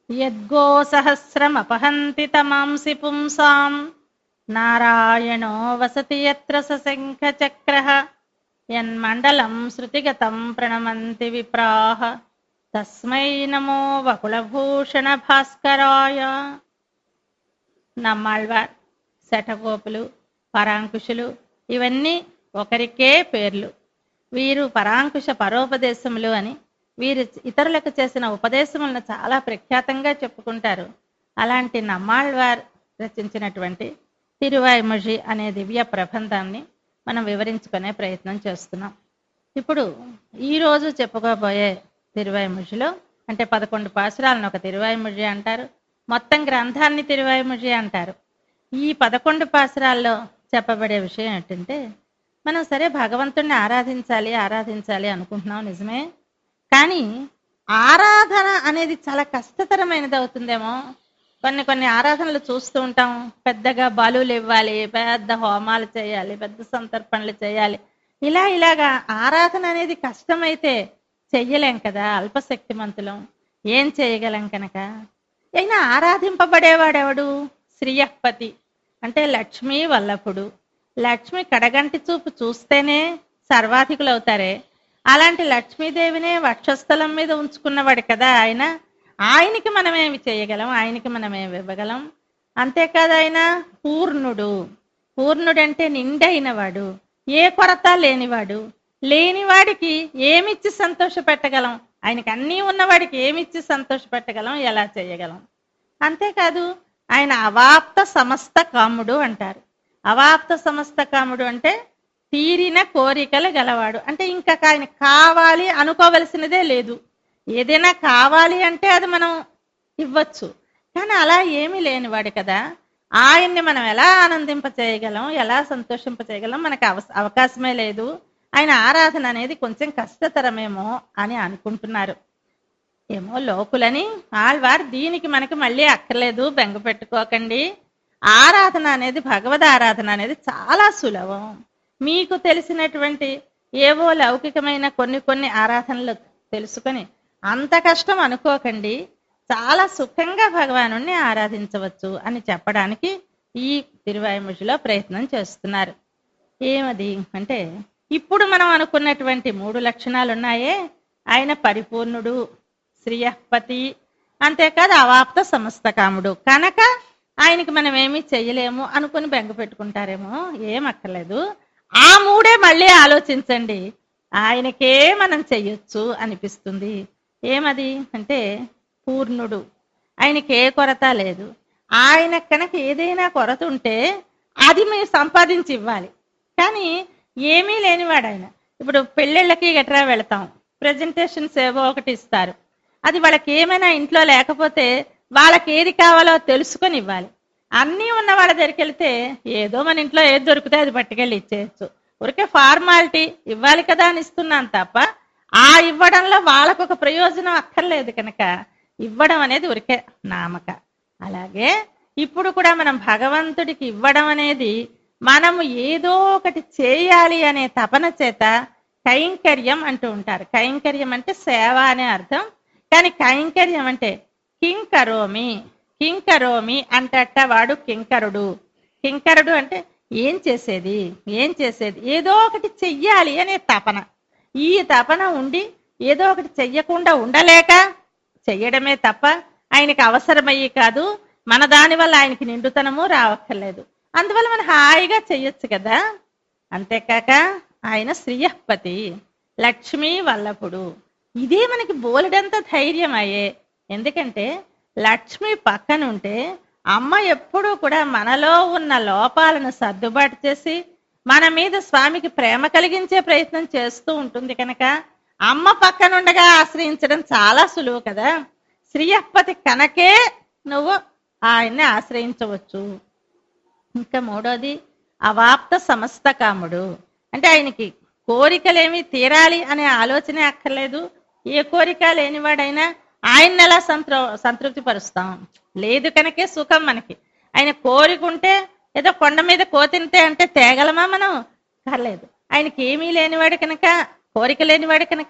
యద్గో సహస్రమపహంతి తమాంసి పుంసాం నారాయణో వసతి యత్ర సశంఖ చక్ర యన్మండలం శృతిగతం ప్రణమంతి విప్రాహ తస్మై నమో వకుళభూషణ భాస్కరాయ నమ్మాళ్వార్ శఠగోపులు పరాంకుశులు ఇవన్నీ ఒకరికే పేర్లు వీరు పరాంకుశ పరోపదేశములు అని వీరు ఇతరులకు చేసిన ఉపదేశములను చాలా ప్రఖ్యాతంగా చెప్పుకుంటారు అలాంటి నమ్మాళ్వార్ రచించినటువంటి తిరువాయిమొഴി అనే దివ్య ప్రబంధాన్ని మనం వివరించుకునే ప్రయత్నం చేస్తున్నాం ఇప్పుడు ఈ రోజు చెప్పుకోబోయే తిరువాయిమొഴിలో అంటే పదకొండు పాసురాలను ఒక తిరువాయిమొഴి అంటారు మొత్తం గ్రంథాన్ని తిరువాయిమొഴి అంటారు ఈ పదకొండు పాసురాల్లో చెప్పబడే విషయం ఏంటంటే మనం సరే భగవంతుణ్ణి ఆరాధించాలి ఆరాధించాలి అనుకుంటున్నాం నిజమే కానీ ఆరాధన అనేది చాలా కష్టతరమైనది అవుతుందేమో కొన్ని కొన్ని ఆరాధనలు చూస్తూ ఉంటాం పెద్దగా బలులు ఇవ్వాలి పెద్ద హోమాలు చేయాలి పెద్ద సంతర్పణలు చేయాలి ఇలా ఇలాగా ఆరాధన అనేది కష్టమైతే చెయ్యలేం కదా అల్పశక్తిమంతులం ఏం చేయగలం కనుక అయినా ఆరాధింపబడేవాడెవడు శ్రీయపతి అంటే లక్ష్మీ వల్లభుడు లక్ష్మి కడగంటి చూపు చూస్తేనే సర్వాధికులు అవుతారే అలాంటి లక్ష్మీదేవినే వక్షస్థలం మీద ఉంచుకున్నవాడు కదా ఆయన ఆయనకి మనమేమి చేయగలం ఆయనకి మనమేమి ఇవ్వగలం అంతేకాదు ఆయన పూర్ణుడు పూర్ణుడంటే నిండైన వాడు ఏ కొరత లేనివాడు లేనివాడికి ఏమిచ్చి సంతోష పెట్టగలం ఆయనకి అన్నీ ఉన్నవాడికి ఏమిచ్చి సంతోష పెట్టగలం ఎలా చేయగలం అంతేకాదు ఆయన అవాప్త సమస్త కాముడు అంటారు అవాప్త సమస్త కాముడు అంటే తీరిన కోరికలు గలవాడు అంటే ఇంకా ఆయన కావాలి అనుకోవలసినదే లేదు ఏదైనా కావాలి అంటే అది మనం ఇవ్వచ్చు కానీ అలా ఏమీ లేనివాడు కదా ఆయన్ని మనం ఎలా ఆనందింప చేయగలం ఎలా సంతోషింప చేయగలం మనకు అవ- అవకాశమే లేదు ఆయన ఆరాధన అనేది కొంచెం కష్టతరమేమో అని అనుకుంటున్నారు ఏమో లోకులని ఆళ్వారు దీనికి మనకి మళ్ళీ అక్కర్లేదు బెంగ పెట్టుకోకండి ఆరాధన అనేది భగవద్ ఆరాధన అనేది చాలా సులభం మీకు తెలిసినటువంటి ఏవో లౌకికమైన కొన్ని కొన్ని ఆరాధనలు తెలుసుకొని అంత కష్టం అనుకోకండి చాలా సుఖంగా భగవాను ఆరాధించవచ్చు అని చెప్పడానికి ఈ తిరువాయుముషిలో ప్రయత్నం చేస్తున్నారు ఏమది అంటే ఇప్పుడు మనం అనుకున్నటువంటి మూడు లక్షణాలు ఉన్నాయే ఆయన పరిపూర్ణుడు శ్రీయపతి అంతేకాదు అవాప్త సమస్త కాముడు కనుక ఆయనకి మనం ఏమీ చెయ్యలేము అనుకుని బెంగ పెట్టుకుంటారేమో ఏం అక్కర్లేదు ఆ మూడే మళ్ళీ ఆలోచించండి ఆయనకే మనం చెయ్యొచ్చు అనిపిస్తుంది ఏమది అంటే పూర్ణుడు ఆయనకి ఏ కొరత లేదు ఆయన కనుక ఏదైనా కొరత ఉంటే అది మీరు సంపాదించి ఇవ్వాలి కానీ ఏమీ లేనివాడు ఆయన ఇప్పుడు పెళ్ళిళ్ళకి గట్రా వెళతాం ప్రజెంటేషన్స్ ఏవో ఒకటి ఇస్తారు అది వాళ్ళకి ఏమైనా ఇంట్లో లేకపోతే వాళ్ళకి ఏది కావాలో తెలుసుకొని ఇవ్వాలి అన్నీ ఉన్న వాళ్ళ దగ్గరికి వెళ్తే ఏదో మన ఇంట్లో ఏది దొరికితే అది పట్టుకెళ్ళి ఇచ్చేయచ్చు ఊరికే ఫార్మాలిటీ ఇవ్వాలి కదా అని ఇస్తున్నాను తప్ప ఆ ఇవ్వడంలో వాళ్ళకు ఒక ప్రయోజనం అక్కర్లేదు కనుక ఇవ్వడం అనేది ఊరికే నామక అలాగే ఇప్పుడు కూడా మనం భగవంతుడికి ఇవ్వడం అనేది మనము ఏదో ఒకటి చేయాలి అనే తపన చేత కైంకర్యం అంటూ ఉంటారు కైంకర్యం అంటే సేవ అనే అర్థం కానీ కైంకర్యం అంటే కింకరోమి కింకరోమి అంటట వాడు కింకరుడు కింకరుడు అంటే ఏం చేసేది ఏం చేసేది ఏదో ఒకటి చెయ్యాలి అనే తపన ఈ తపన ఉండి ఏదో ఒకటి చెయ్యకుండా ఉండలేక చెయ్యడమే తప్ప ఆయనకి అవసరమయ్యి కాదు మన దాని వల్ల ఆయనకి నిండుతనము రావక్కర్లేదు అందువల్ల మనం హాయిగా చెయ్యొచ్చు కదా అంతేకాక ఆయన శ్రీయపతి లక్ష్మీ వల్లభుడు ఇదే మనకి బోలెడంత ధైర్యం అయ్యే ఎందుకంటే లక్ష్మి పక్కన ఉంటే అమ్మ ఎప్పుడూ కూడా మనలో ఉన్న లోపాలను సర్దుబాటు చేసి మన మీద స్వామికి ప్రేమ కలిగించే ప్రయత్నం చేస్తూ ఉంటుంది కనుక అమ్మ పక్కనుండగా ఆశ్రయించడం చాలా సులువు కదా శ్రీయపతి కనకే నువ్వు ఆయన్ని ఆశ్రయించవచ్చు ఇంకా మూడోది అవాప్త సమస్త కాముడు అంటే ఆయనకి కోరికలేమి తీరాలి అనే ఆలోచనే అక్కర్లేదు ఏ కోరిక లేనివాడైనా ఆయన్ని ఎలా సంతృ సంతృప్తి పరుస్తాం లేదు కనుకే సుఖం మనకి ఆయన కోరికుంటే ఏదో కొండ మీద కోతింటే అంటే తేగలమా మనం కర్లేదు ఆయనకి ఏమీ లేనివాడు కనుక కోరిక లేనివాడు కనుక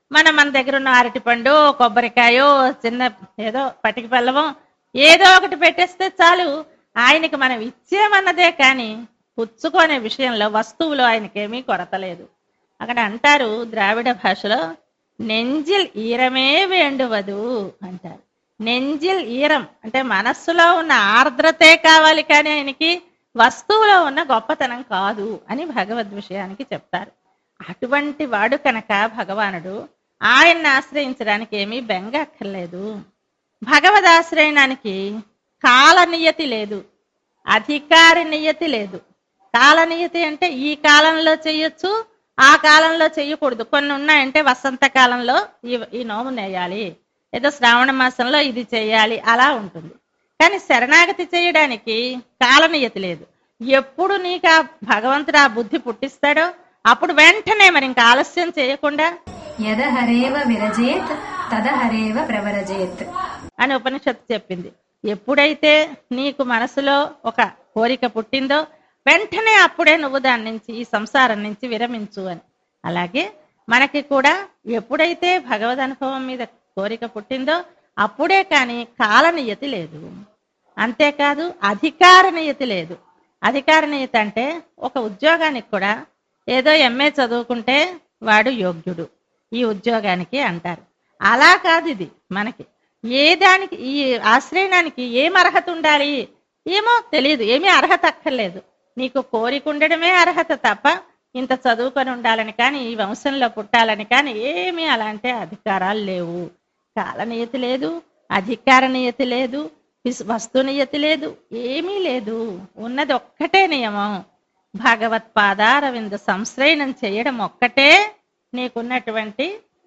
మనం మన దగ్గర ఉన్న అరటిపండు కొబ్బరికాయో చిన్న ఏదో పటికి బెల్లమో ఏదో ఒకటి పెట్టేస్తే చాలు ఆయనకి మనం ఇచ్చేమన్నదే కానీ పుచ్చుకునే విషయంలో వస్తువులు ఆయనకేమీ కొరత లేదు అక్కడ అంటారు ద్రావిడ భాషలో నెంజిల్ ఈరమే వేండువదు అంటారు నెంజిల్ ఈరం అంటే మనస్సులో ఉన్న ఆర్ద్రతే కావాలి కానీ ఆయనకి వస్తువులో ఉన్న గొప్పతనం కాదు అని భగవద్ విషయానికి చెప్తారు అటువంటి వాడు కనుక భగవానుడు ఆయన్ని ఆశ్రయించడానికి ఏమీ బెంగ అక్కర్లేదు భగవద్ ఆశ్రయణానికి కాల నియతి లేదు అధికార నియతి లేదు కాల నియతి అంటే ఈ కాలంలో చెయ్యొచ్చు ఆ కాలంలో చెయ్యకూడదు కొన్ని ఉన్నాయంటే వసంత కాలంలో ఈ ఈ నోము నేయాలి ఏదో శ్రావణ మాసంలో ఇది చేయాలి అలా ఉంటుంది కానీ శరణాగతి చేయడానికి కాలనియతి లేదు ఎప్పుడు నీకు ఆ భగవంతుడు ఆ బుద్ధి పుట్టిస్తాడో అప్పుడు వెంటనే మరి ఇంకా ఆలస్యం చేయకుండా యదహరేవ విరజేత్ తదహరేవ ప్రవరజేత్ అని ఉపనిషత్తు చెప్పింది ఎప్పుడైతే నీకు మనసులో ఒక కోరిక పుట్టిందో వెంటనే అప్పుడే నువ్వు దాని నుంచి ఈ సంసారం నుంచి విరమించు అని అలాగే మనకి కూడా ఎప్పుడైతే భగవద్ అనుభవం మీద కోరిక పుట్టిందో అప్పుడే కానీ కాలనియతి లేదు అంతేకాదు అధికార నియతి లేదు అధికార నియతి అంటే ఒక ఉద్యోగానికి కూడా ఏదో ఎంఏ చదువుకుంటే వాడు యోగ్యుడు ఈ ఉద్యోగానికి అంటారు అలా కాదు ఇది మనకి ఏ దానికి ఈ ఆశ్రయణానికి ఏం అర్హత ఉండాలి ఏమో తెలియదు ఏమీ అర్హత అక్కర్లేదు నీకు కోరిక ఉండడమే అర్హత తప్ప ఇంత చదువుకొని ఉండాలని కానీ ఈ వంశంలో పుట్టాలని కానీ ఏమీ అలాంటి అధికారాలు లేవు కాలనీయతి లేదు అధికార నియతి లేదు విస్- వస్తు నియతి లేదు ఏమీ లేదు ఉన్నది ఒక్కటే నియమం భగవత్పాదారవింద సంశ్రయణం చేయడం ఒక్కటే నీకున్నటువంటి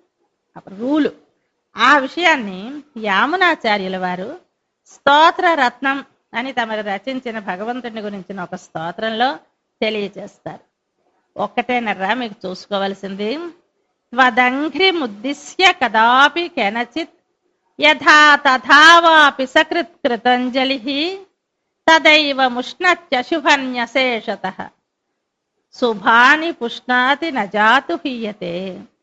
రూలు ఆ విషయాన్ని యామునాచార్యుల వారు స్తోత్ర రత్నం అని తమరు రచించిన భగవంతుని గురించిన ఒక స్తోత్రంలో తెలియజేస్తారు ఒక్కటేనర్రా మీకు చూసుకోవలసింది త్వదంఘ్రి ముద్దిశ్య కదాపి కెనచిత్ యథా తథావాపి సకృత్ కృతంజలి తదైవ ముష్ణత్యశుభన్యశేషత శుభాని పుష్ణాతి నజాతు హీయతే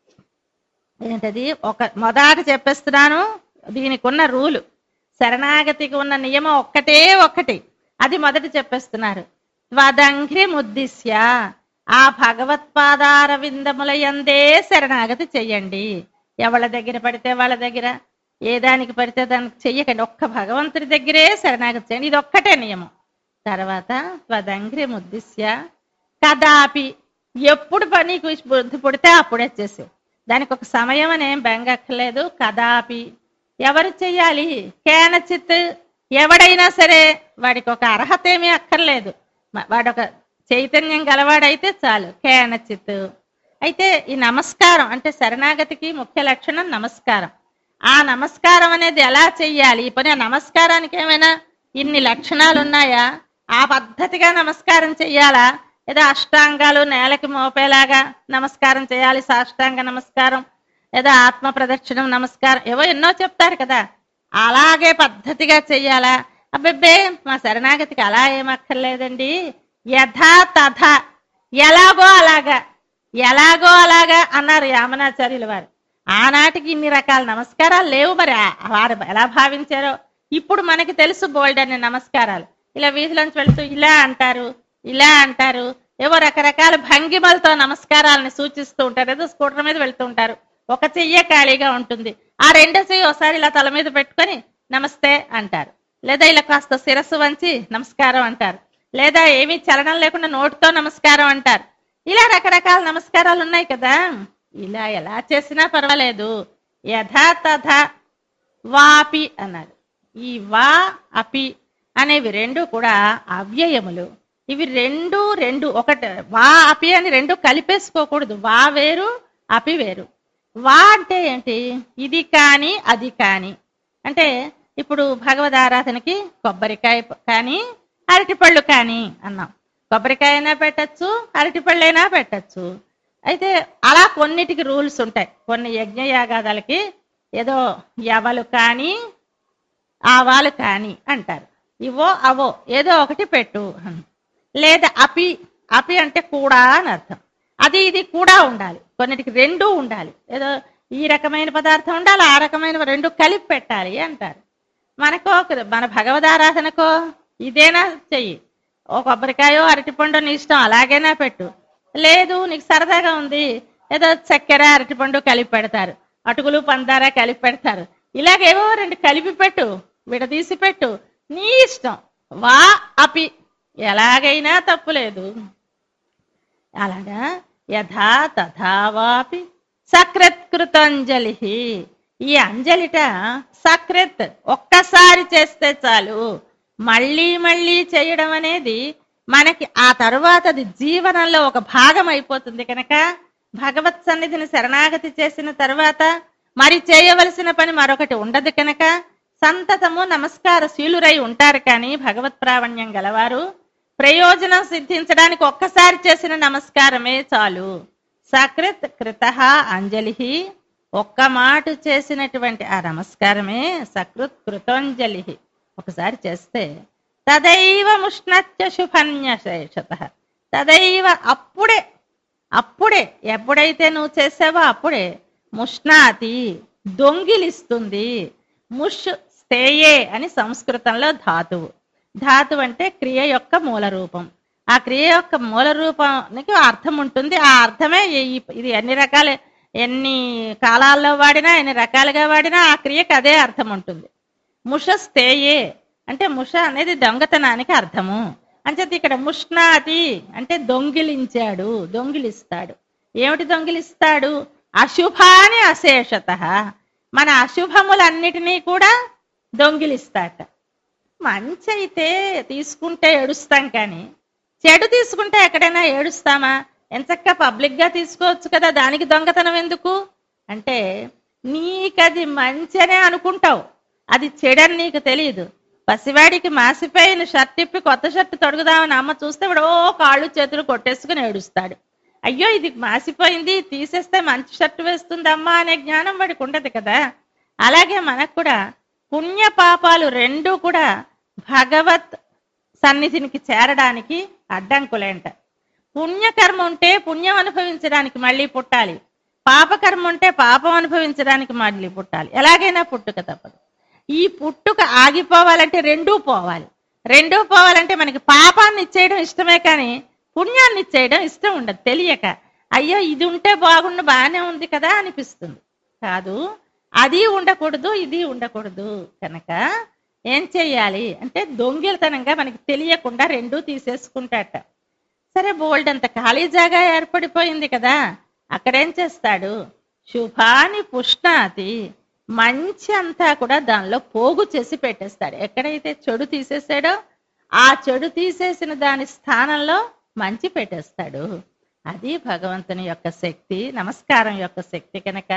ఏంటది ఒక మొదట చెప్పేస్తున్నాను దీనికి ఉన్న రూలు శరణాగతికి ఉన్న నియమం ఒక్కటే ఒక్కటి అది మొదట చెప్పేస్తున్నారు త్వదంఘ్రి ముద్దిశ్య ఆ భగవత్పాదార విందముల యందే శరణాగతి చెయ్యండి ఎవళ్ళ దగ్గర పడితే వాళ్ళ దగ్గర ఏ దానికి పడితే దానికి చెయ్యకండి ఒక్క భగవంతుడి దగ్గరే శరణాగతి చేయండి ఇది ఒక్కటే నియమం తర్వాత త్వదంఘ్రి ముద్దిశ్య కదాపి ఎప్పుడు పనికి బుద్ధి పుడితే అప్పుడే చేసే దానికి ఒక సమయం అని ఏం బెంగక్కర్లేదు కదాపి ఎవరు చెయ్యాలి కేనచిత్ ఎవడైనా సరే వాడికి ఒక అర్హత ఏమీ అక్కర్లేదు మ- వాడొక చైతన్యం గలవాడైతే చాలు కేనచిత్ అయితే ఈ నమస్కారం అంటే శరణాగతికి ముఖ్య లక్షణం నమస్కారం ఆ నమస్కారం అనేది ఎలా చెయ్యాలి ఈ పని ఆ నమస్కారానికి ఏమైనా ఇన్ని లక్షణాలు ఉన్నాయా ఆ పద్ధతిగా నమస్కారం చెయ్యాలా ఏదో అష్టాంగాలు నేలకి మోపేలాగా నమస్కారం చేయాలి సాష్టాంగ నమస్కారం ఏదో ఆత్మ ప్రదక్షిణం నమస్కారం ఏవో ఎన్నో చెప్తారు కదా అలాగే పద్ధతిగా చెయ్యాలా అబ్బబ్బే మా శరణాగతికి అలా ఏమక్కర్లేదండి యథా తథ ఎలాగో అలాగా ఎలాగో అలాగా అన్నారు యామనాచార్యుల వారు ఆనాటికి ఇన్ని రకాల నమస్కారాలు లేవు మరి ఆ- వారు ఎలా భావించారో ఇప్పుడు మనకి తెలుసు బోల్డ్ అనే నమస్కారాలు ఇలా వీధిలోంచి వెళ్తూ ఇలా అంటారు ఇలా అంటారు ఏవో రకరకాల భంగిమలతో నమస్కారాలని సూచిస్తూ ఉంటారు ఏదో స్కూటర్ మీద వెళ్తూ ఉంటారు ఒక చెయ్యే ఖాళీగా ఉంటుంది ఆ రెండో చెయ్యి ఒకసారి ఇలా తల మీద పెట్టుకొని నమస్తే అంటారు లేదా ఇలా కాస్త శిరస్సు వంచి నమస్కారం అంటారు లేదా ఏమీ చలనం లేకుండా నోటితో నమస్కారం అంటారు ఇలా రకరకాల నమస్కారాలు ఉన్నాయి కదా ఇలా ఎలా చేసినా పర్వాలేదు యథా తథా వాపి అన్నారు ఈ వా అపి అనేవి రెండు కూడా అవ్యయములు ఇవి రెండు రెండు ఒకటి వా అపి అని రెండు కలిపేసుకోకూడదు వా వేరు అపి వేరు వా అంటే ఏంటి ఇది కాని అది కాని అంటే ఇప్పుడు భగవద్ ఆరాధనకి కొబ్బరికాయ ప- కానీ అరటిపళ్ళు కానీ అన్నాం కొబ్బరికాయ అయినా పెట్టచ్చు అరటిపళ్ళైనా పెట్టచ్చు అయితే అలా కొన్నిటికి రూల్స్ ఉంటాయి కొన్ని యజ్ఞయాగాదాలకి ఏదో యవలు కానీ ఆవాలు కానీ అంటారు ఇవో అవో ఏదో ఒకటి పెట్టు అని. లేదా అపి అపి అంటే కూడా అని అర్థం అది ఇది కూడా ఉండాలి కొన్నిటికి రెండు ఉండాలి ఏదో ఈ రకమైన పదార్థం ఉండాలి ఆ రకమైన రెండు కలిపి పెట్టాలి అంటారు మనకో ఒక- మన భగవదారాధనకో ఇదేనా చెయ్యి ఓ కొబ్బరికాయో అరటిపండు నీ ఇష్టం అలాగైనా పెట్టు లేదు నీకు సరదాగా ఉంది ఏదో చక్కెర అరటిపండు కలిపి పెడతారు అటుకులు పందార కలిపి పెడతారు ఇలాగేవో రెండు కలిపి పెట్టు విడదీసి పెట్టు నీ ఇష్టం వా అపి ఎలాగైనా తప్పులేదు అలాగా యథా తథా వాపి సకృత్కృతాంజలి ఈ అంజలిట సకృత్ ఒక్కసారి చేస్తే చాలు మళ్ళీ మళ్ళీ చేయడం అనేది మనకి ఆ తరువాత అది జీవనంలో ఒక భాగం అయిపోతుంది కనుక భగవత్ సన్నిధిని శరణాగతి చేసిన తర్వాత మరి చేయవలసిన పని మరొకటి ఉండదు కనుక సంతతము నమస్కార శీలురై ఉంటారు కానీ భగవత్ ప్రావణ్యం గలవారు ప్రయోజనం సిద్ధించడానికి ఒక్కసారి చేసిన నమస్కారమే చాలు సకృత్ కృత అంజలి ఒక్క మాట చేసినటువంటి ఆ నమస్కారమే సకృత్ కృతాంజలి ఒకసారి చేస్తే తదైవ ముష్ణత్య శుభన్యశేషత తదైవ అప్పుడే అప్పుడే ఎప్పుడైతే నువ్వు చేసావో అప్పుడే ముష్ణాతి దొంగిలిస్తుంది ముష్ స్థేయే అని సంస్కృతంలో ధాతువు ధాతువు అంటే క్రియ యొక్క మూల రూపం ఆ క్రియ యొక్క మూల రూపానికి అర్థం ఉంటుంది ఆ అర్థమే ఈ- ఇది ఎన్ని రకాల ఎన్ని కాలాల్లో వాడినా ఎన్ని రకాలుగా వాడినా ఆ క్రియకి అదే అర్థం ఉంటుంది ముష స్థేయే అంటే ముష అనేది దొంగతనానికి అర్థము అంచేత ఇక్కడ ముష్ణాతి అంటే దొంగిలించాడు దొంగిలిస్తాడు ఏమిటి దొంగిలిస్తాడు అశుభాని అశేషత మన అశుభములన్నిటినీ కూడా దొంగిలిస్తాట మంచి అయితే తీసుకుంటే ఏడుస్తాం కానీ చెడు తీసుకుంటే ఎక్కడైనా ఏడుస్తామా ఎంచక్క పబ్లిక్ గా తీసుకోవచ్చు కదా దానికి దొంగతనం ఎందుకు అంటే నీకది మంచనే అనుకుంటావు అది చెడని నీకు తెలియదు పసివాడికి మాసిపోయిన షర్ట్ ఇప్పి కొత్త షర్ట్ తొడుగుదామని అమ్మ చూస్తే వాడు ఓ కాళ్ళు చేతులు కొట్టేసుకుని ఏడుస్తాడు అయ్యో ఇది మాసిపోయింది తీసేస్తే మంచి షర్ట్ వేస్తుందమ్మా అనే జ్ఞానం వాడికి ఉండదు కదా అలాగే మనకు కూడా పుణ్య పాపాలు రెండూ కూడా భగవత్ సన్నిధినికి చేరడానికి అడ్డంకులేంట పుణ్యకర్మ ఉంటే పుణ్యం అనుభవించడానికి మళ్ళీ పుట్టాలి పాపకర్మ ఉంటే పాపం అనుభవించడానికి మళ్ళీ పుట్టాలి ఎలాగైనా పుట్టుక తప్పదు ఈ పుట్టుక ఆగిపోవాలంటే రెండూ పోవాలి రెండూ పోవాలంటే మనకి పాపాన్ని ఇచ్చేయడం ఇష్టమే కానీ పుణ్యాన్ని ఇచ్చేయడం ఇష్టం ఉండదు తెలియక అయ్యో ఇది ఉంటే బాగుండు బాగానే ఉంది కదా అనిపిస్తుంది కాదు అది ఉండకూడదు ఇది ఉండకూడదు కనుక ఏం చెయ్యాలి అంటే దొంగిలతనంగా మనకి తెలియకుండా రెండూ తీసేసుకుంటాట సరే బోల్డ్ అంత ఖాళీ జాగా ఏర్పడిపోయింది కదా అక్కడేం చేస్తాడు శుభాని పుష్ణాతి మంచి అంతా కూడా దానిలో పోగు చేసి పెట్టేస్తాడు ఎక్కడైతే చెడు తీసేసాడో ఆ చెడు తీసేసిన దాని స్థానంలో మంచి పెట్టేస్తాడు అది భగవంతుని యొక్క శక్తి నమస్కారం యొక్క శక్తి కనుక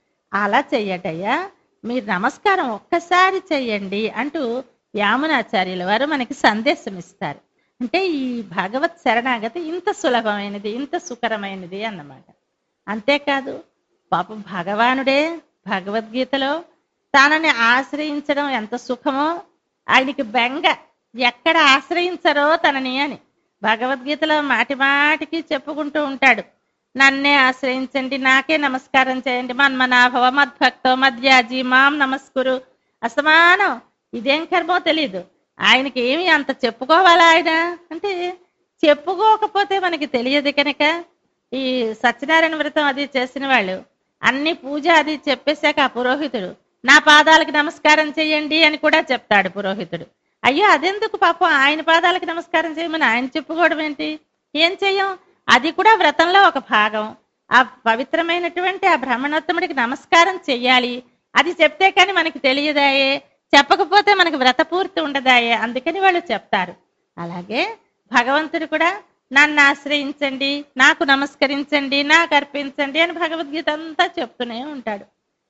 అలా చెయ్యటయ్యా మీరు నమస్కారం ఒక్కసారి చెయ్యండి అంటూ యామునాచార్యుల వారు మనకి సందేశం ఇస్తారు అంటే ఈ భగవత్ శరణాగతి ఇంత సులభమైనది ఇంత సుకరమైనది అన్నమాట అంతేకాదు పాపం భగవానుడే భగవద్గీతలో తనని ఆశ్రయించడం ఎంత సుఖమో ఆయనకి బెంగ ఎక్కడ ఆశ్రయించరో తనని అని భగవద్గీతలో మాటి మాటికి చెప్పుకుంటూ ఉంటాడు నన్నే ఆశ్రయించండి నాకే నమస్కారం చేయండి మన్మనాభవ మద్భక్తో మధ్యాజీ మాం నమస్కురు అసమానం ఇదేం కర్మో తెలీదు ఆయనకి ఏమి అంత చెప్పుకోవాలా ఆయన అంటే చెప్పుకోకపోతే మనకి తెలియదు కనుక ఈ సత్యనారాయణ వ్రతం అది చేసిన వాళ్ళు అన్ని పూజ అది చెప్పేశాక ఆ పురోహితుడు నా పాదాలకు నమస్కారం చేయండి అని కూడా చెప్తాడు పురోహితుడు అయ్యో అదెందుకు పాపం ఆయన పాదాలకు నమస్కారం చేయమని ఆయన చెప్పుకోవడం ఏంటి ఏం చెయ్యం అది కూడా వ్రతంలో ఒక భాగం ఆ పవిత్రమైనటువంటి ఆ బ్రహ్మణోత్తముడికి నమస్కారం చెయ్యాలి అది చెప్తే కానీ మనకి తెలియదాయే చెప్పకపోతే మనకి వ్రత పూర్తి ఉండదాయే అందుకని వాళ్ళు చెప్తారు అలాగే భగవంతుడు కూడా నన్ను ఆశ్రయించండి నాకు నమస్కరించండి నాకు అర్పించండి అని భగవద్గీత అంతా చెప్తూనే ఉంటాడు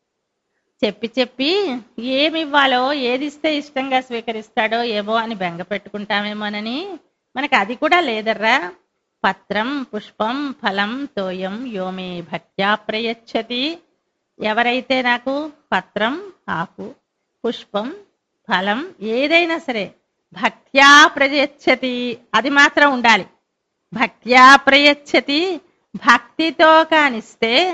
చెప్పి చెప్పి ఏమి ఇవ్వాలో ఏది ఇస్తే ఇష్టంగా స్వీకరిస్తాడో ఏమో అని బెంగ పెట్టుకుంటామేమోనని మనకి అది కూడా లేదర్రా పత్రం పుష్పం ఫలం తోయం యోమే భక్త్యా ప్రయచ్చతి ఎవరైతే నాకు పత్రం ఆకు పుష్పం ఫలం ఏదైనా సరే భక్త్యా ప్రయచ్చతి అది మాత్రం ఉండాలి భక్త్యా ప్రయచ్చతి భక్తితో కానిస్తే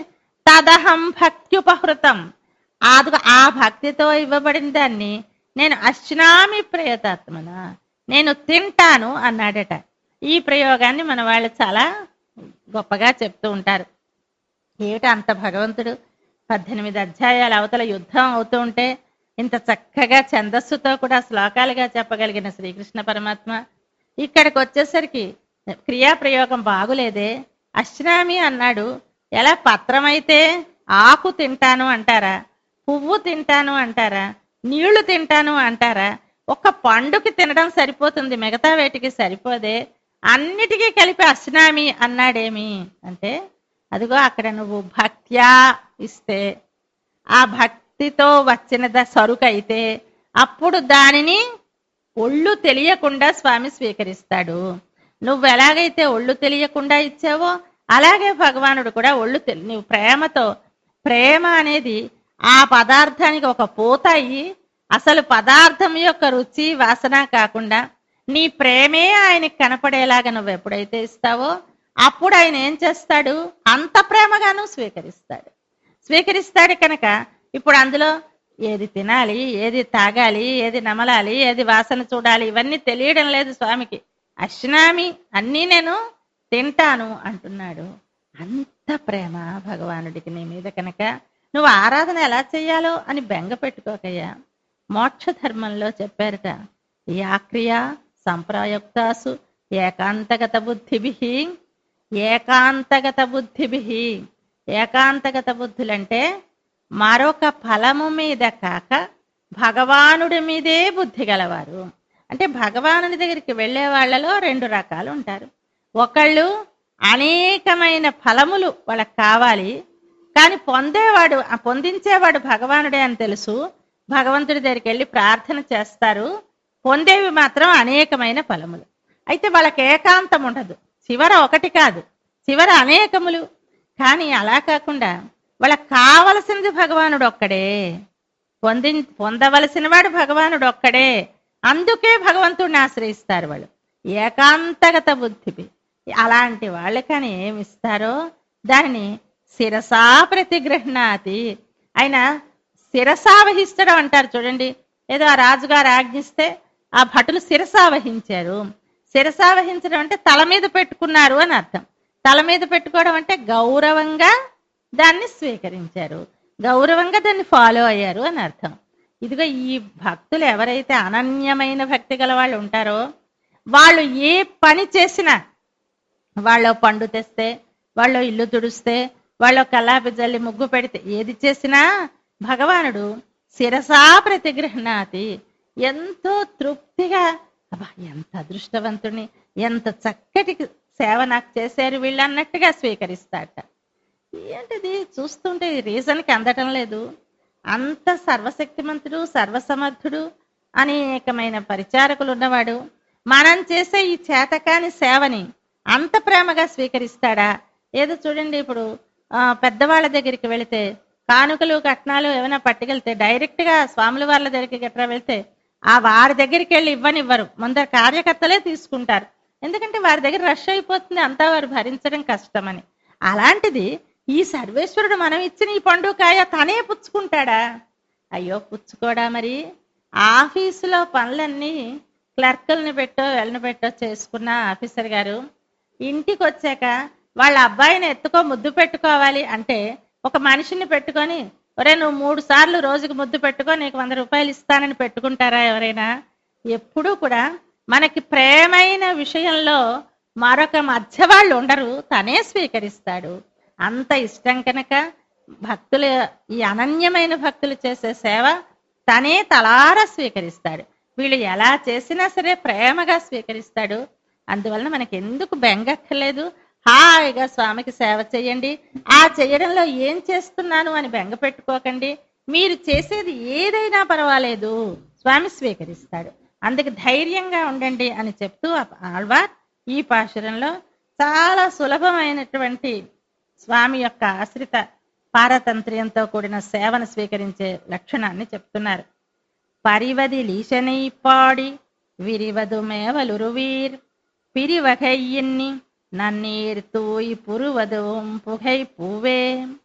తదహం భక్త్యుపహృతం అది ఆ భక్తితో ఇవ్వబడిన దాన్ని నేను అశ్నామి ప్రయతాత్మన నేను తింటాను అన్నాడట ఈ ప్రయోగాన్ని మన వాళ్ళు చాలా గొప్పగా చెప్తూ ఉంటారు ఏమిటి అంత భగవంతుడు పద్దెనిమిది అధ్యాయాల అవతల యుద్ధం అవుతూ ఉంటే ఇంత చక్కగా ఛందస్సుతో కూడా శ్లోకాలుగా చెప్పగలిగిన శ్రీకృష్ణ పరమాత్మ ఇక్కడికి వచ్చేసరికి క్రియాప్రయోగం బాగులేదే అశ్నామి అన్నాడు ఎలా పత్రమైతే ఆకు తింటాను అంటారా పువ్వు తింటాను అంటారా నీళ్లు తింటాను అంటారా ఒక్క పండుకి తినడం సరిపోతుంది మిగతా వేటికి సరిపోదే అన్నిటికీ కలిపి అశ్నామి అన్నాడేమి అంటే అదిగో అక్కడ నువ్వు భక్త్యా ఇస్తే ఆ భక్తితో వచ్చిన ద- సరుకు అయితే అప్పుడు దానిని ఒళ్ళు తెలియకుండా స్వామి స్వీకరిస్తాడు నువ్వు ఎలాగైతే ఒళ్ళు తెలియకుండా ఇచ్చావో అలాగే భగవానుడు కూడా ఒళ్ళు తెలి నువ్వు ప్రేమతో ప్రేమ అనేది ఆ పదార్థానికి ఒక పూత అయ్యి అసలు పదార్థం యొక్క రుచి వాసన కాకుండా నీ ప్రేమే ఆయనకి కనపడేలాగా నువ్వు ఎప్పుడైతే ఇస్తావో అప్పుడు ఆయన ఏం చేస్తాడు అంత ప్రేమగాను స్వీకరిస్తాడు స్వీకరిస్తాడు కనుక ఇప్పుడు అందులో ఏది తినాలి ఏది తాగాలి ఏది నమలాలి ఏది వాసన చూడాలి ఇవన్నీ తెలియడం లేదు స్వామికి అశ్నామి అన్నీ నేను తింటాను అంటున్నాడు అంత ప్రేమ భగవానుడికి నీ మీద కనుక నువ్వు ఆరాధన ఎలా చెయ్యాలో అని బెంగ పెట్టుకోకయ్యా మోక్ష ధర్మంలో చెప్పారట యా క్రియ సంప్రాయుక్తాసు ఏకాంతగత బుద్ధిభి ఏకాంతగత బుద్ధిభి ఏకాంతగత బుద్ధులంటే మరొక ఫలము మీద కాక భగవానుడి మీదే బుద్ధి గలవారు అంటే భగవానుడి దగ్గరికి వెళ్ళే వాళ్ళలో రెండు రకాలు ఉంటారు ఒకళ్ళు అనేకమైన ఫలములు వాళ్ళకి కావాలి కానీ పొందేవాడు ఆ పొందించేవాడు భగవానుడే అని తెలుసు భగవంతుడి దగ్గరికి వెళ్ళి ప్రార్థన చేస్తారు పొందేవి మాత్రం అనేకమైన ఫలములు అయితే వాళ్ళకి ఏకాంతం ఉండదు చివర ఒకటి కాదు చివర అనేకములు కానీ అలా కాకుండా వాళ్ళకి కావలసినది భగవానుడు ఒక్కడే పొంది పొందవలసిన వాడు భగవానుడు ఒక్కడే అందుకే భగవంతుడిని ఆశ్రయిస్తారు వాళ్ళు ఏకాంతగత బుద్ధిపి అలాంటి వాళ్ళకని ఏమి ఇస్తారో దానిని శిరసా ప్రతిగృహ్ణాతి ఆయన శిరసావహిస్తడం అంటారు చూడండి ఏదో ఆ రాజుగారు ఆజ్ఞిస్తే ఆ భటులు శిరసావహించారు శిరసావహించడం అంటే తల మీద పెట్టుకున్నారు అని అర్థం తల మీద పెట్టుకోవడం అంటే గౌరవంగా దాన్ని స్వీకరించారు గౌరవంగా దాన్ని ఫాలో అయ్యారు అని అర్థం ఇదిగో ఈ భక్తులు ఎవరైతే అనన్యమైన భక్తి గల వాళ్ళు ఉంటారో వాళ్ళు ఏ పని చేసినా వాళ్ళు పండు తెస్తే వాళ్ళు ఇల్లు తుడిస్తే వాళ్ళు కల్లాపి జల్లి ముగ్గు పెడితే ఏది చేసినా భగవానుడు శిరసా ప్రతిగృహణాతి ఎంతో తృప్తిగా అబ్బా ఎంత అదృష్టవంతుని ఎంత చక్కటి సేవ నాకు చేశారు వీళ్ళు అన్నట్టుగా స్వీకరిస్తాట ఏంటిది చూస్తుంటే రీజన్కి అందటం లేదు అంత సర్వశక్తిమంతుడు సర్వసమర్థుడు అనేకమైన పరిచారకులు ఉన్నవాడు మనం చేసే ఈ చేతకాని సేవని అంత ప్రేమగా స్వీకరిస్తాడా ఏదో చూడండి ఇప్పుడు ఆ, పెద్దవాళ్ళ దగ్గరికి వెళితే కానుకలు కట్నాలు ఏమైనా పట్టుకెళ్తే డైరెక్ట్ గా స్వాముల వాళ్ళ దగ్గరికి గట్రా వెళ్తే ఆ వారి దగ్గరికి వెళ్ళి ఇవ్వనివ్వరు ముందర కార్యకర్తలే తీసుకుంటారు ఎందుకంటే వారి దగ్గర రష్ అయిపోతుంది అంతా వారు భరించడం కష్టమని అలాంటిది ఈ సర్వేశ్వరుడు మనం ఇచ్చిన ఈ పండుకాయ తనే పుచ్చుకుంటాడా అయ్యో పుచ్చుకోడా మరి ఆఫీసులో పనులన్నీ క్లర్కుల్ని పెట్టో వెళ్ళని పెట్టో చేసుకున్న ఆఫీసర్ గారు ఇంటికి వచ్చాక వాళ్ళ అబ్బాయిని ఎత్తుకో ముద్దు పెట్టుకోవాలి అంటే ఒక మనిషిని పెట్టుకొని ఒరే నువ్వు మూడు సార్లు రోజుకి ముద్దు పెట్టుకో నీకు వంద రూపాయలు ఇస్తానని పెట్టుకుంటారా ఎవరైనా ఎప్పుడూ కూడా మనకి ప్రేమైన విషయంలో మరొక మధ్య వాళ్ళు ఉండరు తనే స్వీకరిస్తాడు అంత ఇష్టం కనుక భక్తులు ఈ అనన్యమైన భక్తులు చేసే సేవ తనే తలారా స్వీకరిస్తాడు వీళ్ళు ఎలా చేసినా సరే ప్రేమగా స్వీకరిస్తాడు అందువలన మనకి ఎందుకు బెంగక్కర్లేదు హాయిగా స్వామికి సేవ చేయండి ఆ చేయడంలో ఏం చేస్తున్నాను అని బెంగ పెట్టుకోకండి మీరు చేసేది ఏదైనా పర్వాలేదు స్వామి స్వీకరిస్తాడు అందుకు ధైర్యంగా ఉండండి అని చెప్తూ ఆ- ఆళ్వార్ ఈ పాశురంలో చాలా సులభమైనటువంటి స్వామి యొక్క ఆశ్రిత పారతంత్ర్యంతో కూడిన సేవను స్వీకరించే లక్షణాన్ని చెప్తున్నారు பரிவதி லீசனை பாடி விரிவது மேவலுருவீர் பிரிவகை எண்ணி நன்னீர் தூய் புருவதும் புகை பூவே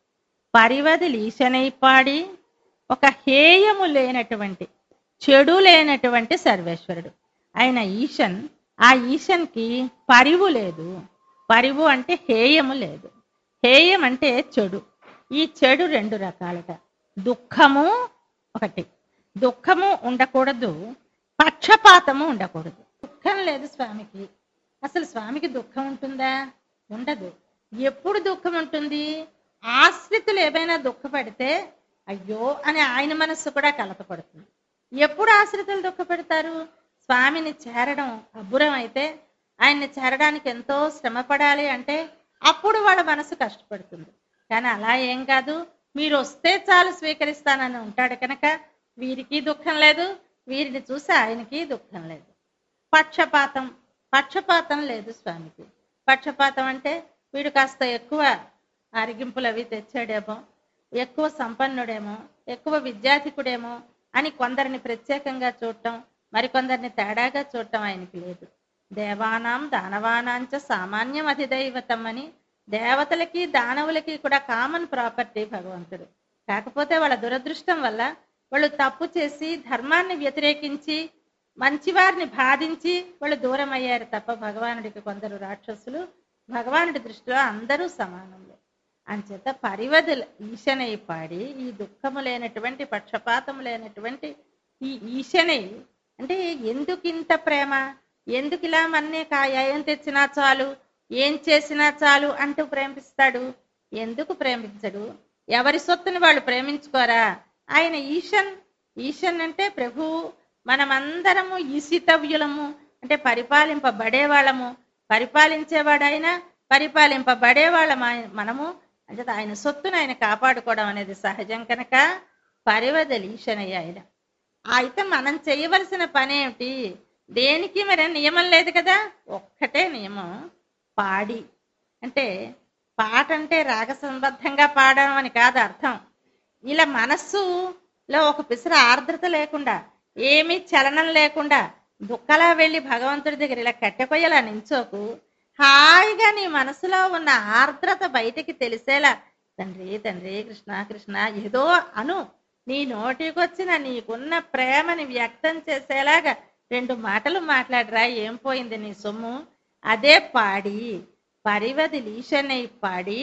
పరివది లీశనై పాడి ఒక హేయము లేనటువంటి చెడు లేనటువంటి సర్వేశ్వరుడు ఆయన ఈశన్ ఆ ఈశన్కి పరివు లేదు పరివు అంటే హేయము లేదు హేయం అంటే చెడు ఈ చెడు రెండు రకాలుగా దుఃఖము ఒకటి దుఃఖము ఉండకూడదు పక్షపాతము ఉండకూడదు దుఃఖం లేదు స్వామికి అసలు స్వామికి దుఃఖం ఉంటుందా ఉండదు ఎప్పుడు దుఃఖం ఉంటుంది ఆశ్రితులు ఏమైనా దుఃఖపడితే అయ్యో అని ఆయన మనస్సు కూడా కలతపడుతుంది ఎప్పుడు ఆశ్రితులు దుఃఖపెడతారు స్వామిని చేరడం అబ్బురం అయితే ఆయన్ని చేరడానికి ఎంతో శ్రమ పడాలి అంటే అప్పుడు వాళ్ళ మనసు కష్టపడుతుంది కానీ అలా ఏం కాదు మీరు వస్తే చాలు స్వీకరిస్తానని ఉంటాడు కనుక వీరికి దుఃఖం లేదు వీరిని చూసి ఆయనకి దుఃఖం లేదు పక్షపాతం పక్షపాతం లేదు స్వామికి పక్షపాతం అంటే వీడు కాస్త ఎక్కువ అరిగింపులు అవి తెచ్చాడేమో ఎక్కువ సంపన్నుడేమో ఎక్కువ విద్యాధికుడేమో అని కొందరిని ప్రత్యేకంగా చూడటం మరికొందరిని తేడాగా చూడటం ఆయనకి లేదు దేవానాం దానవానాంచ సామాన్యం అధిదైవతం అని దేవతలకి దానవులకి కూడా కామన్ ప్రాపర్టీ భగవంతుడు కాకపోతే వాళ్ళ దురదృష్టం వల్ల వాళ్ళు తప్పు చేసి ధర్మాన్ని వ్యతిరేకించి మంచివారిని బాధించి వాళ్ళు దూరం అయ్యారు తప్ప భగవానుడికి కొందరు రాక్షసులు భగవానుడి దృష్టిలో అందరూ సమానములే అంచేత పరివదుల ఈశనై పాడి ఈ దుఃఖము లేనటువంటి పక్షపాతము లేనటువంటి ఈ ఈశనై అంటే ఎందుకు ఇంత ప్రేమ ఎందుకు ఇలా మన్నే కాయ ఏం తెచ్చినా చాలు ఏం చేసినా చాలు అంటూ ప్రేమిస్తాడు ఎందుకు ప్రేమించడు ఎవరి సొత్తుని వాళ్ళు ప్రేమించుకోరా ఆయన ఈశన్ ఈశన్ అంటే ప్రభువు మనమందరము ఈశితవ్యులము అంటే పరిపాలింపబడే వాళ్ళము పరిపాలించేవాడైన పరిపాలింపబడే వాళ్ళం ఆయన- మనము అంటే ఆయన సొత్తును ఆయన కాపాడుకోవడం అనేది సహజం కనుక పరివదలి ఈశనయ్య ఆయన అయితే మనం చేయవలసిన పని ఏమిటి దేనికి మరి నియమం లేదు కదా ఒక్కటే నియమం పాడి అంటే పాట అంటే రాగ సంబద్ధంగా పాడడం అని కాదు అర్థం ఇలా మనస్సులో ఒక పిసర ఆర్ద్రత లేకుండా ఏమీ చలనం లేకుండా దుఃఖలా వెళ్ళి భగవంతుడి దగ్గర ఇలా కట్టెకొయ్యలా నించోకు హాయిగా నీ మనసులో ఉన్న ఆర్ద్రత బయటికి తెలిసేలా తండ్రి తండ్రి కృష్ణ కృష్ణ ఏదో అను నీ నోటికొచ్చిన నీకున్న ప్రేమని వ్యక్తం చేసేలాగా రెండు మాటలు మాట్లాడరా ఏం పోయింది నీ సొమ్ము అదే పాడి పరివది లీషనై పాడి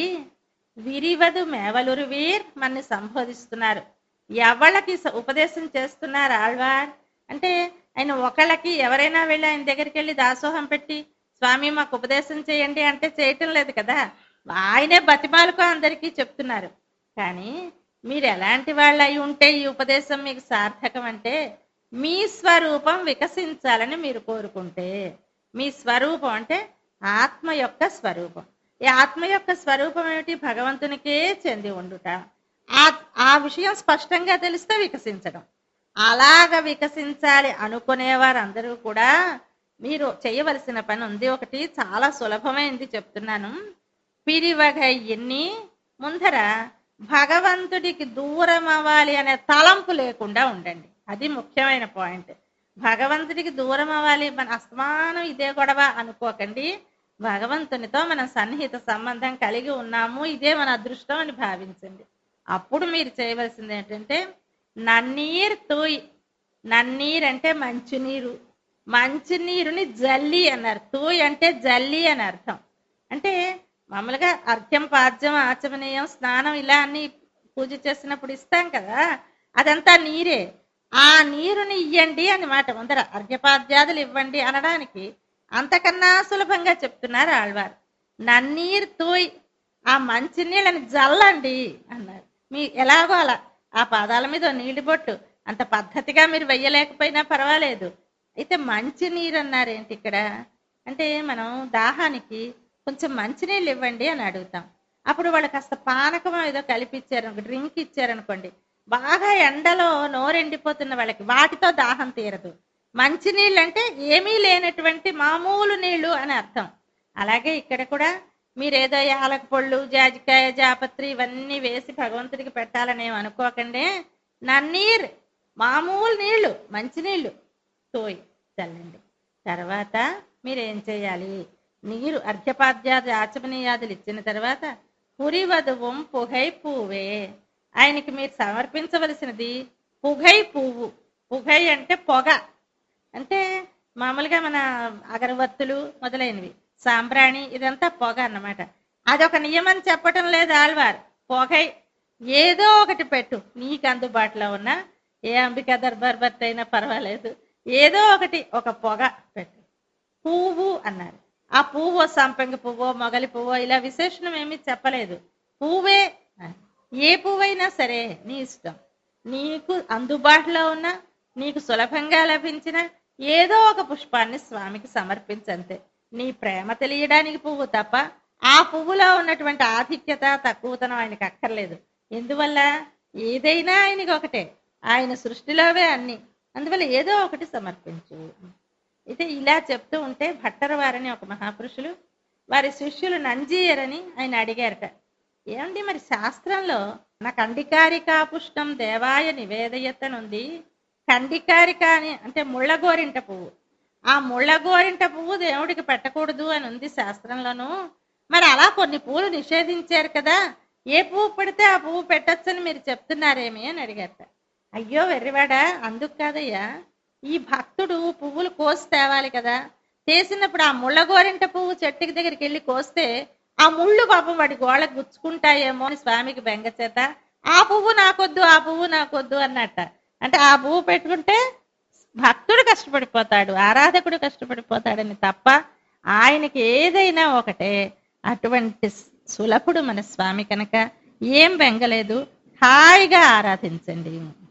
విరివదు మేవలురు వీర్ మన్ని సంబోధిస్తున్నారు ఎవళ్ళకి స- ఉపదేశం చేస్తున్నారు ఆళ్వార్ అంటే ఆయన ఒకళ్ళకి ఎవరైనా వెళ్ళి ఆయన దగ్గరికి వెళ్ళి దాసోహం పెట్టి స్వామి మాకు ఉపదేశం చేయండి అంటే చేయటం లేదు కదా ఆయనే బతిమాలకు అందరికీ చెప్తున్నారు కానీ మీరు ఎలాంటి వాళ్ళు అయి ఉంటే ఈ ఉపదేశం మీకు సార్థకం అంటే మీ స్వరూపం వికసించాలని మీరు కోరుకుంటే మీ స్వరూపం అంటే ఆత్మ యొక్క స్వరూపం ఈ ఆత్మ యొక్క స్వరూపం ఏమిటి భగవంతునికే చెంది ఉండుట ఆ ఆ విషయం స్పష్టంగా తెలిస్తే వికసించడం అలాగ వికసించాలి అనుకునేవారు అందరూ కూడా మీరు చేయవలసిన పని ఉంది ఒకటి చాలా సులభమైంది చెప్తున్నాను పిరివగై ఎన్ని ముందర భగవంతుడికి దూరం అవ్వాలి అనే తలంపు లేకుండా ఉండండి అది ముఖ్యమైన పాయింట్ భగవంతుడికి దూరం అవ్వాలి మన అస్మానం ఇదే గొడవ అనుకోకండి భగవంతునితో మనం సన్నిహిత సంబంధం కలిగి ఉన్నాము ఇదే మన అదృష్టం అని భావించండి అప్పుడు మీరు చేయవలసింది ఏంటంటే నన్నీర్ తూయ్ నన్నీర్ అంటే మంచినీరు మంచినీరుని జల్లి అన్నారు తూయ్ అంటే జల్లి అని అర్థం అంటే మామూలుగా అర్ఘ్యం పాద్యం ఆచమనీయం స్నానం ఇలా అన్ని పూజ చేసినప్పుడు ఇస్తాం కదా అదంతా నీరే ఆ నీరుని ఇయ్యండి అన్నమాట ముందర అర్ఘ్యపాద్యాదులు ఇవ్వండి అనడానికి అంతకన్నా సులభంగా చెప్తున్నారు ఆళ్వారు నన్నీరు తోయ్ ఆ మంచినీళ్ళని జల్లండి అన్నారు మీ ఎలాగో అలా ఆ పాదాల మీద ఓ నీళ్లు బొట్టు అంత పద్ధతిగా మీరు వెయ్యలేకపోయినా పర్వాలేదు అయితే మంచినీరు అన్నారేంటి ఇక్కడ అంటే మనం దాహానికి కొంచెం మంచినీళ్ళు ఇవ్వండి అని అడుగుతాం అప్పుడు వాళ్ళు కాస్త పానకం ఏదో కలిపిచ్చారు డ్రింక్ ఇచ్చారనుకోండి బాగా ఎండలో నోరెండిపోతున్న వాళ్ళకి వాటితో దాహం తీరదు మంచినీళ్ళు అంటే ఏమీ లేనటువంటి మామూలు నీళ్లు అని అర్థం అలాగే ఇక్కడ కూడా మీరేదో యాలక పళ్ళు జాజికాయ జాపత్రి ఇవన్నీ వేసి భగవంతుడికి పెట్టాలని ఏం అనుకోకండి నన్నీర్ మామూలు నీళ్లు మంచినీళ్ళు తోయ్ చల్లండి తర్వాత మీరేం చేయాలి నీరు అర్ఘ్యపాద్యాది ఆచమనీయాదులు ఇచ్చిన తర్వాత పురివధువం పుగై పువ్వే ఆయనకి మీరు సమర్పించవలసినది పుగై పువ్వు పుగై అంటే పొగ అంటే మామూలుగా మన అగరవత్తులు మొదలైనవి సాంబ్రాణి ఇదంతా పొగ అన్నమాట అదొక నియమం చెప్పటం లేదు ఆళ్వారు పొగై ఏదో ఒకటి పెట్టు నీకు అందుబాటులో ఉన్న ఏ అంబికా దర్బార్ భర్త అయినా పర్వాలేదు ఏదో ఒకటి ఒక పొగ పెట్టు పువ్వు అన్నారు ఆ పువ్వు సంపెంగ పువ్వు మొగలి పువ్వు ఇలా విశేషణం ఏమీ చెప్పలేదు పువ్వే అని. ఏ పువ్వైనా సరే నీ ఇష్టం నీకు అందుబాటులో ఉన్న నీకు సులభంగా లభించిన ఏదో ఒక పుష్పాన్ని స్వామికి సమర్పించంతే నీ ప్రేమ తెలియడానికి పువ్వు తప్ప ఆ పువ్వులో ఉన్నటువంటి ఆధిక్యత తక్కువతనం ఆయనకి అక్కర్లేదు ఎందువల్ల ఏదైనా ఆయనకి ఒకటే ఆయన సృష్టిలోవే అన్ని అందువల్ల ఏదో ఒకటి సమర్పించు అయితే ఇలా చెప్తూ ఉంటే భట్టర వారని ఒక మహాపురుషులు వారి శిష్యులు నంజీయరని ఆయన అడిగారట ఏమండి మరి శాస్త్రంలో నా కండికారికా పుష్పం దేవాయ నివేదయతనుంది కండికారిక అని అంటే ముళ్ళగోరింట పువ్వు ఆ ముళ్ళగోరింట పువ్వు దేవుడికి పెట్టకూడదు అని ఉంది శాస్త్రంలోను మరి అలా కొన్ని పువ్వులు నిషేధించారు కదా ఏ పువ్వు పెడితే ఆ పువ్వు పెట్టొచ్చని మీరు చెప్తున్నారేమి అని అడిగారట అయ్యో వెర్రివాడా అందుకు కాదయ్యా ఈ భక్తుడు పువ్వులు కోసి తేవాలి కదా చేసినప్పుడు ఆ ముళ్ళగోరింట పువ్వు చెట్టుకి దగ్గరికి వెళ్ళి కోస్తే ఆ ముళ్ళు పాపం వాడి గోళ్ళకు గుచ్చుకుంటాయేమో అని స్వామికి బెంగ చేత ఆ పువ్వు నాకొద్దు ఆ పువ్వు నాకొద్దు అన్నట్ట అంటే ఆ పువ్వు పెట్టుకుంటే భక్తుడు కష్టపడిపోతాడు ఆరాధకుడు కష్టపడిపోతాడని తప్ప ఆయనకి ఏదైనా ఒకటే అటువంటి సులభుడు మన స్వామి కనుక ఏం బెంగలేదు హాయిగా ఆరాధించండి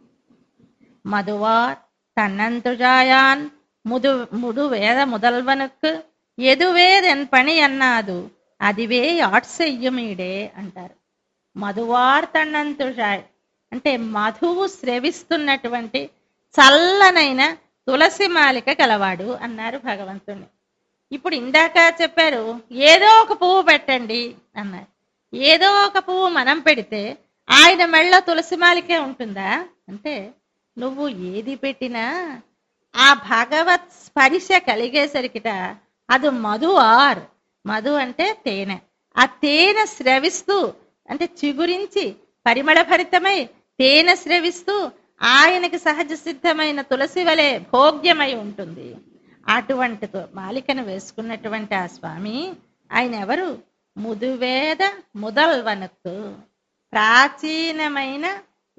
மதுவார் தன்னந்துழாயான் முது முடு வேத முதல்வனுக்கு ఎదువేదెన్ పని అన్నాదు అదివే యాట్ చెయ్యమీడే అంటారు మధువార్ తన్నంతుషాయ్ అంటే మధువు స్రవిస్తున్నటువంటి చల్లనైన తులసి మాలిక గలవాడు అన్నారు భగవంతుని ఇప్పుడు ఇందాక చెప్పారు ఏదో ఒక పువ్వు పెట్టండి అన్నారు ఏదో ఒక పువ్వు మనం పెడితే ఆయన మెళ్ళ తులసి మాలికే ఉంటుందా అంటే నువ్వు ఏది పెట్టినా ఆ భగవత్ స్పర్శ కలిగేసరికిట అది మధు ఆర్ మధు అంటే తేనె ఆ తేనె స్రవిస్తూ అంటే చిగురించి పరిమళ భరితమై తేనె స్రవిస్తూ ఆయనకి సహజ సిద్ధమైన తులసి వలె భోగ్యమై ఉంటుంది అటువంటి తు- మాలికను వేసుకున్నటువంటి ఆ స్వామి ఆయన ఎవరు ముదువేద ముదల్వనత్తు ప్రాచీనమైన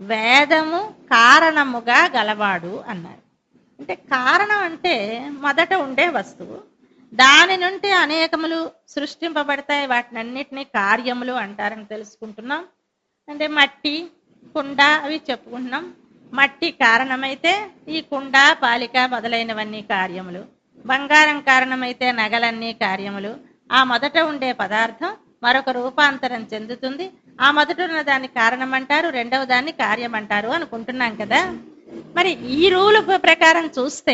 వేదము కారణముగా గలవాడు అన్నారు అంటే కారణం అంటే మొదట ఉండే వస్తువు దాని నుండి అనేకములు సృష్టింపబడతాయి వాటినన్నిటినీ కార్యములు అంటారని తెలుసుకుంటున్నాం అంటే మట్టి కుండ అవి చెప్పుకుంటున్నాం మట్టి కారణమైతే ఈ కుండ పాలిక మొదలైనవన్నీ కార్యములు బంగారం కారణమైతే నగలన్నీ కార్యములు ఆ మొదట ఉండే పదార్థం మరొక రూపాంతరం చెందుతుంది ఆ మొదట ఉన్న దాన్ని కారణం అంటారు రెండవ దాన్ని కార్యం అంటారు అనుకుంటున్నాం కదా మరి ఈ రూలు ప్రకారం చూస్తే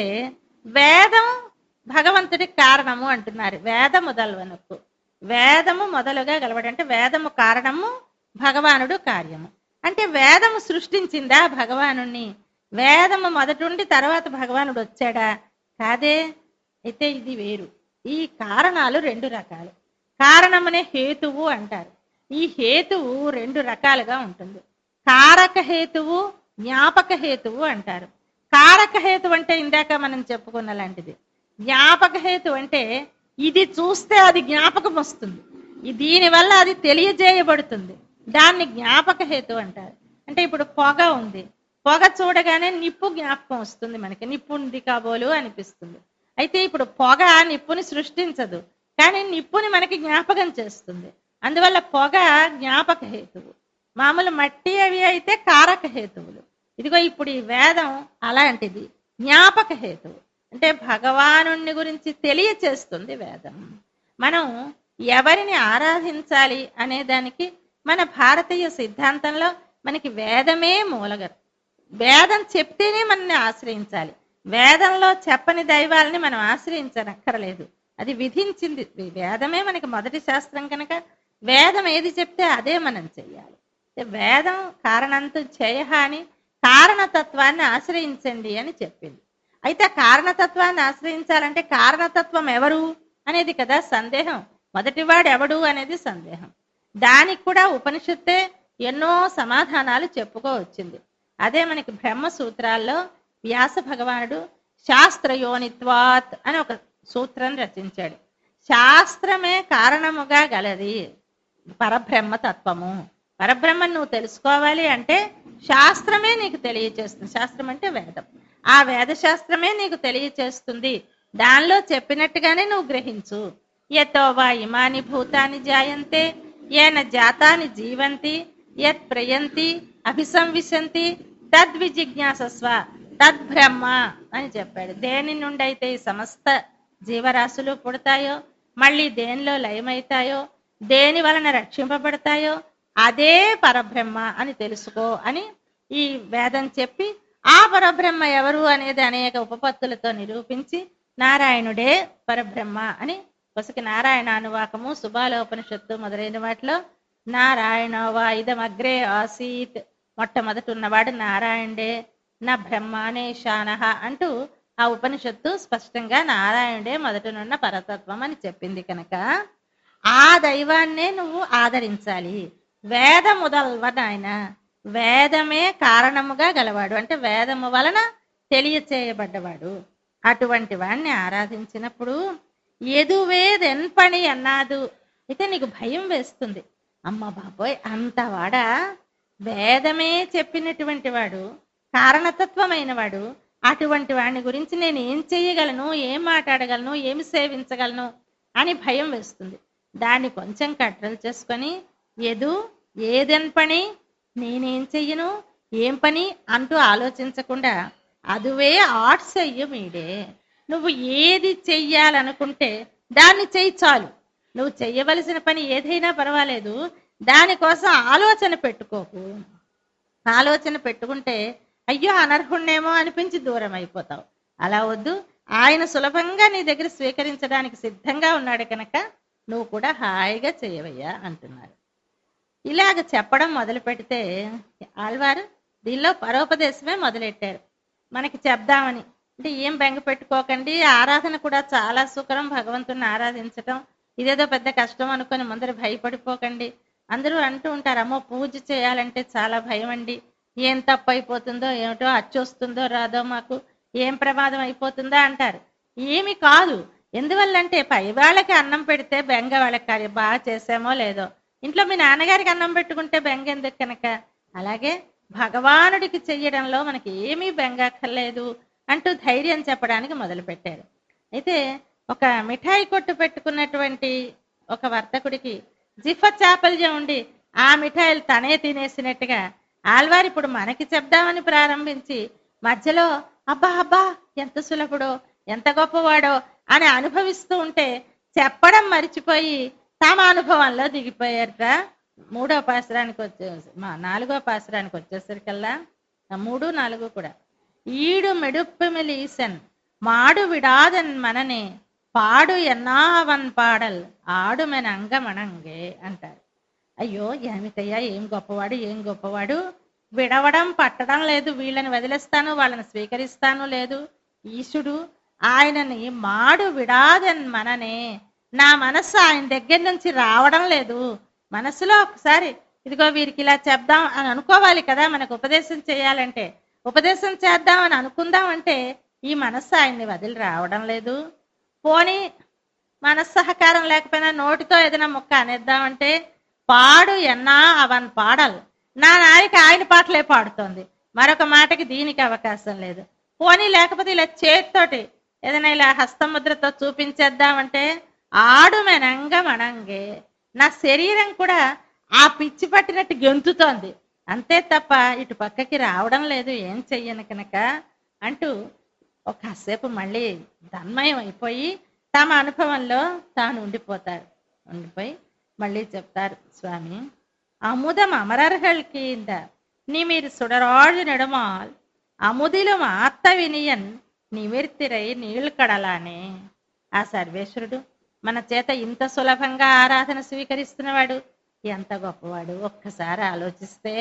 వేదం భగవంతుడికి కారణము అంటున్నారు వేద మొదలవనకు వేదము మొదలుగా గలవడం అంటే వేదము కారణము భగవానుడు కార్యము అంటే వేదము సృష్టించిందా భగవాను వేదము మొదటుండి తర్వాత భగవానుడు వచ్చాడా కాదే అయితే ఇది వేరు ఈ కారణాలు రెండు రకాలు కారణమనే హేతువు అంటారు ఈ హేతువు రెండు రకాలుగా ఉంటుంది కారక హేతువు జ్ఞాపక హేతువు అంటారు కారక హేతు అంటే ఇందాక మనం చెప్పుకున్న లాంటిది జ్ఞాపక హేతు అంటే ఇది చూస్తే అది జ్ఞాపకం వస్తుంది ఈ- దీనివల్ల అది తెలియజేయబడుతుంది దాన్ని జ్ఞాపక హేతు అంటారు అంటే ఇప్పుడు పొగ ఉంది పొగ చూడగానే నిప్పు జ్ఞాపకం వస్తుంది మనకి నిప్పు ఉంది కాబోలు అనిపిస్తుంది అయితే ఇప్పుడు పొగ నిప్పుని సృష్టించదు కానీ నిప్పుని మనకి జ్ఞాపకం చేస్తుంది అందువల్ల పొగ జ్ఞాపక హేతువు మామూలు మట్టి అవి అయితే కారక హేతువులు ఇదిగో ఇప్పుడు ఈ వేదం అలాంటిది జ్ఞాపక హేతువు అంటే భగవాను గురించి తెలియచేస్తుంది వేదం మనం ఎవరిని ఆరాధించాలి అనే దానికి మన భారతీయ సిద్ధాంతంలో మనకి వేదమే మూలగం వేదం చెప్తేనే మనల్ని ఆశ్రయించాలి వేదంలో చెప్పని దైవాలని మనం ఆశ్రయించనక్కర్లేదు అది విధించింది వేదమే మనకి మొదటి శాస్త్రం కనుక వేదం ఏది చెప్తే అదే మనం చెయ్యాలి అంటే వేదం కారణంతో చేయ అని కారణతత్వాన్ని ఆశ్రయించండి అని చెప్పింది అయితే ఆ కారణతత్వాన్ని ఆశ్రయించాలంటే కారణతత్వం ఎవరు అనేది కదా సందేహం మొదటివాడు ఎవడు అనేది సందేహం దానికి కూడా ఉపనిషత్తే ఎన్నో సమాధానాలు చెప్పుకోవచ్చింది అదే మనకి బ్రహ్మ సూత్రాల్లో వ్యాస భగవానుడు శాస్త్రయోనిత్వాత్ అని ఒక సూత్రం రచించాడు శాస్త్రమే కారణముగా గలది పరబ్రహ్మ తత్వము పరబ్రహ్మ నువ్వు తెలుసుకోవాలి అంటే శాస్త్రమే నీకు తెలియచేస్తుంది శాస్త్రం అంటే వేదం ఆ వేద శాస్త్రమే నీకు తెలియచేస్తుంది దానిలో చెప్పినట్టుగానే నువ్వు గ్రహించు యతో వా ఇమాని భూతాని జాయంతే ఏన జాతాని జీవంతి యత్ ప్రయంతి అభిసంవిశంతి తద్విజిజ్ఞాసస్వ తద్బ్రహ్మ అని చెప్పాడు దేని నుండి అయితే ఈ సమస్త జీవరాశులు పుడతాయో మళ్ళీ దేనిలో లయమవుతాయో దేని వలన రక్షింపబడతాయో అదే పరబ్రహ్మ అని తెలుసుకో అని ఈ వేదం చెప్పి ఆ పరబ్రహ్మ ఎవరు అనేది అనేక ఉపపత్తులతో నిరూపించి నారాయణుడే పరబ్రహ్మ అని కొసకి నారాయణ అనువాకము సుబాలోపనిషత్తు మొదలైన వాటిలో నారాయణ వా ఇదమగ్రే ఆసీత్ మొట్టమొదట ఉన్నవాడు నారాయణుడే నా బ్రహ్మానే శానహ అంటూ ఆ ఉపనిషత్తు స్పష్టంగా నారాయణుడే మొదటనున్న పరతత్వం అని చెప్పింది కనుక ఆ దైవాన్నే నువ్వు ఆదరించాలి వేద మొదల్వ నాయన వేదమే కారణముగా గలవాడు అంటే వేదము వలన తెలియచేయబడ్డవాడు అటువంటి వాణ్ణి ఆరాధించినప్పుడు ఎదువేదెన్పని అన్నాదు అయితే నీకు భయం వేస్తుంది అమ్మ బాబోయ్ అంత వాడా వేదమే చెప్పినటువంటి వాడు కారణతత్వమైన వాడు అటువంటి వాడిని గురించి నేను ఏం చెయ్యగలను ఏం మాట్లాడగలను ఏమి సేవించగలను అని భయం వేస్తుంది దాన్ని కొంచెం కంట్రోల్ చేసుకొని ఎదు ఏదెన్ పని నేనేం చెయ్యను ఏం పని అంటూ ఆలోచించకుండా అదువే ఆర్ట్స్ అయ్యు మీడే నువ్వు ఏది చెయ్యాలనుకుంటే దాన్ని చెయ్యి చాలు నువ్వు చెయ్యవలసిన పని ఏదైనా పర్వాలేదు దానికోసం ఆలోచన పెట్టుకోకు ఆలోచన పెట్టుకుంటే అయ్యో అనర్హుణ్ణేమో అనిపించి దూరం అయిపోతావు అలా వద్దు ఆయన సులభంగా నీ దగ్గర స్వీకరించడానికి సిద్ధంగా ఉన్నాడు కనుక నువ్వు కూడా హాయిగా చేయవయ్యా అంటున్నారు ఇలాగ చెప్పడం మొదలు పెడితే ఆళ్వారు దీనిలో పరోపదేశమే మొదలెట్టారు మనకి చెప్దామని అంటే ఏం బెంగ పెట్టుకోకండి ఆరాధన కూడా చాలా సుకరం భగవంతుని ఆరాధించటం ఇదేదో పెద్ద కష్టం అనుకొని ముందర భయపడిపోకండి అందరూ అంటూ ఉంటారు అమ్మో పూజ చేయాలంటే చాలా భయం అండి ఏం తప్పు అయిపోతుందో ఏమిటో అచ్చొస్తుందో రాదో మాకు ఏం ప్రమాదం అయిపోతుందో అంటారు ఏమి కాదు ఎందువల్లంటే పై వాళ్ళకి అన్నం పెడితే బెంగ వాళ్ళకి కాదు బాగా చేసామో లేదో ఇంట్లో మీ నాన్నగారికి అన్నం పెట్టుకుంటే బెంగ ఎందుకు కనుక అలాగే భగవానుడికి చెయ్యడంలో మనకి ఏమీ బెంగ అక్కర్లేదు అంటూ ధైర్యం చెప్పడానికి మొదలు పెట్టారు అయితే ఒక మిఠాయి కొట్టు పెట్టుకున్నటువంటి ఒక వర్తకుడికి జిఫ చాపల్యం ఉండి ఆ మిఠాయిలు తనే తినేసినట్టుగా ఆల్వారు ఇప్పుడు మనకి చెప్దామని ప్రారంభించి మధ్యలో అబ్బా అబ్బా ఎంత సులభుడో ఎంత గొప్పవాడో అని అనుభవిస్తూ ఉంటే చెప్పడం మర్చిపోయి తమ అనుభవంలో దిగిపోయారట మూడో పాసరానికి వచ్చే మా నాలుగో పాసరానికి వచ్చేసరికల్లా ఆ మూడు నాలుగు కూడా ఈడు మెడుప్పెమిలి ఈసన్ మాడు విడాదన్ మననే పాడు ఎన్నావన్ పాడల్ ఆడు మెన అంగమణంగే అంటారు అయ్యో ఏమిటయ్యా ఏం గొప్పవాడు ఏం గొప్పవాడు విడవడం పట్టడం లేదు వీళ్ళని వదిలేస్తాను వాళ్ళని స్వీకరిస్తాను లేదు ఈశుడు ఆయనని మాడు విడాదన్ మననే నా మనస్సు ఆయన దగ్గర నుంచి రావడం లేదు మనసులో ఒకసారి ఇదిగో వీరికి ఇలా చెప్దాం అని అనుకోవాలి కదా మనకు ఉపదేశం చేయాలంటే ఉపదేశం చేద్దాం అని అనుకుందాం అంటే ఈ మనస్సు ఆయన్ని వదిలి రావడం లేదు పోనీ మనస్సహకారం లేకపోయినా నోటితో ఏదైనా ముక్క అనేద్దామంటే పాడు ఎన్నా అవన్ పాడలు నా నాయక ఆయన పాటలే పాడుతోంది మరొక మాటకి దీనికి అవకాశం లేదు పోనీ లేకపోతే ఇలా చేతితోటి ఏదైనా ఇలా హస్తముద్రతో చూపించేద్దామంటే ఆడు మెనంగ మణంగే నా శరీరం కూడా ఆ పిచ్చి పట్టినట్టు గెంతుతోంది అంతే తప్ప ఇటు పక్కకి రావడం లేదు ఏం చెయ్యను కనుక అంటూ ఒక కాసేపు మళ్ళీ తన్మయం అయిపోయి తమ అనుభవంలో తాను ఉండిపోతారు ఉండిపోయి మళ్ళీ చెప్తారు స్వామి அமுதம் அமரர்கள் கீந்த நிமிர் சுடராழு நெடுமால் అముదిலும் ఆత్త వినియన్ నిమిర్తిరై నీళ్కడలానే ఆ సర్వేశ్వరుడు మన చేత ఇంత సులభంగా ఆరాధన స్వీకరిస్తున్నవాడు ఎంత గొప్పవాడు ఒక్కసారి ఆలోచిస్తే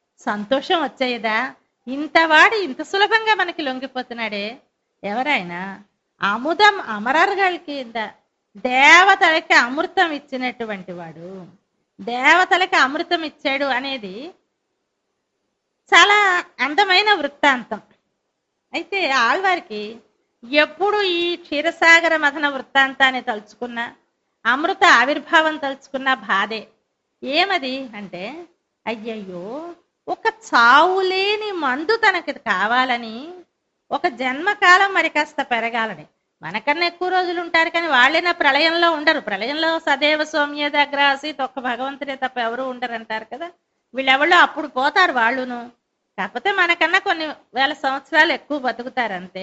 సంతోషం వచ్చేయదా ఇంతవాడు ఇంత సులభంగా మనకి లొంగిపోతున్నాడే ఎవరైనా అముదం అమరర్గల్ కింద దేవతలకి అమృతం ఇచ్చినటువంటి వాడు దేవతలకి అమృతం ఇచ్చాడు అనేది చాలా అందమైన వృత్తాంతం అయితే ఆళ్వారికి ఎప్పుడు ఈ క్షీరసాగర మథన వృత్తాంతాన్ని తలుచుకున్నా అమృత ఆవిర్భావం తలుచుకున్న బాధే ఏమది అంటే అయ్యయ్యో ఒక చావు లేని మందు తనకి కావాలని ఒక జన్మకాలం మరి కాస్త పెరగాలని మనకన్నా ఎక్కువ రోజులు ఉంటారు కానీ వాళ్ళైనా ప్రళయంలో ఉండరు ప్రళయంలో సదేవ సౌమ్య దగ్గర ఆసీత్ ఒక్క భగవంతుడే తప్ప ఎవరు ఉండరు అంటారు కదా వీళ్ళెవళ్ళు అప్పుడు పోతారు వాళ్ళును కాకపోతే మనకన్నా కొన్ని వేల సంవత్సరాలు ఎక్కువ బతుకుతారు అంతే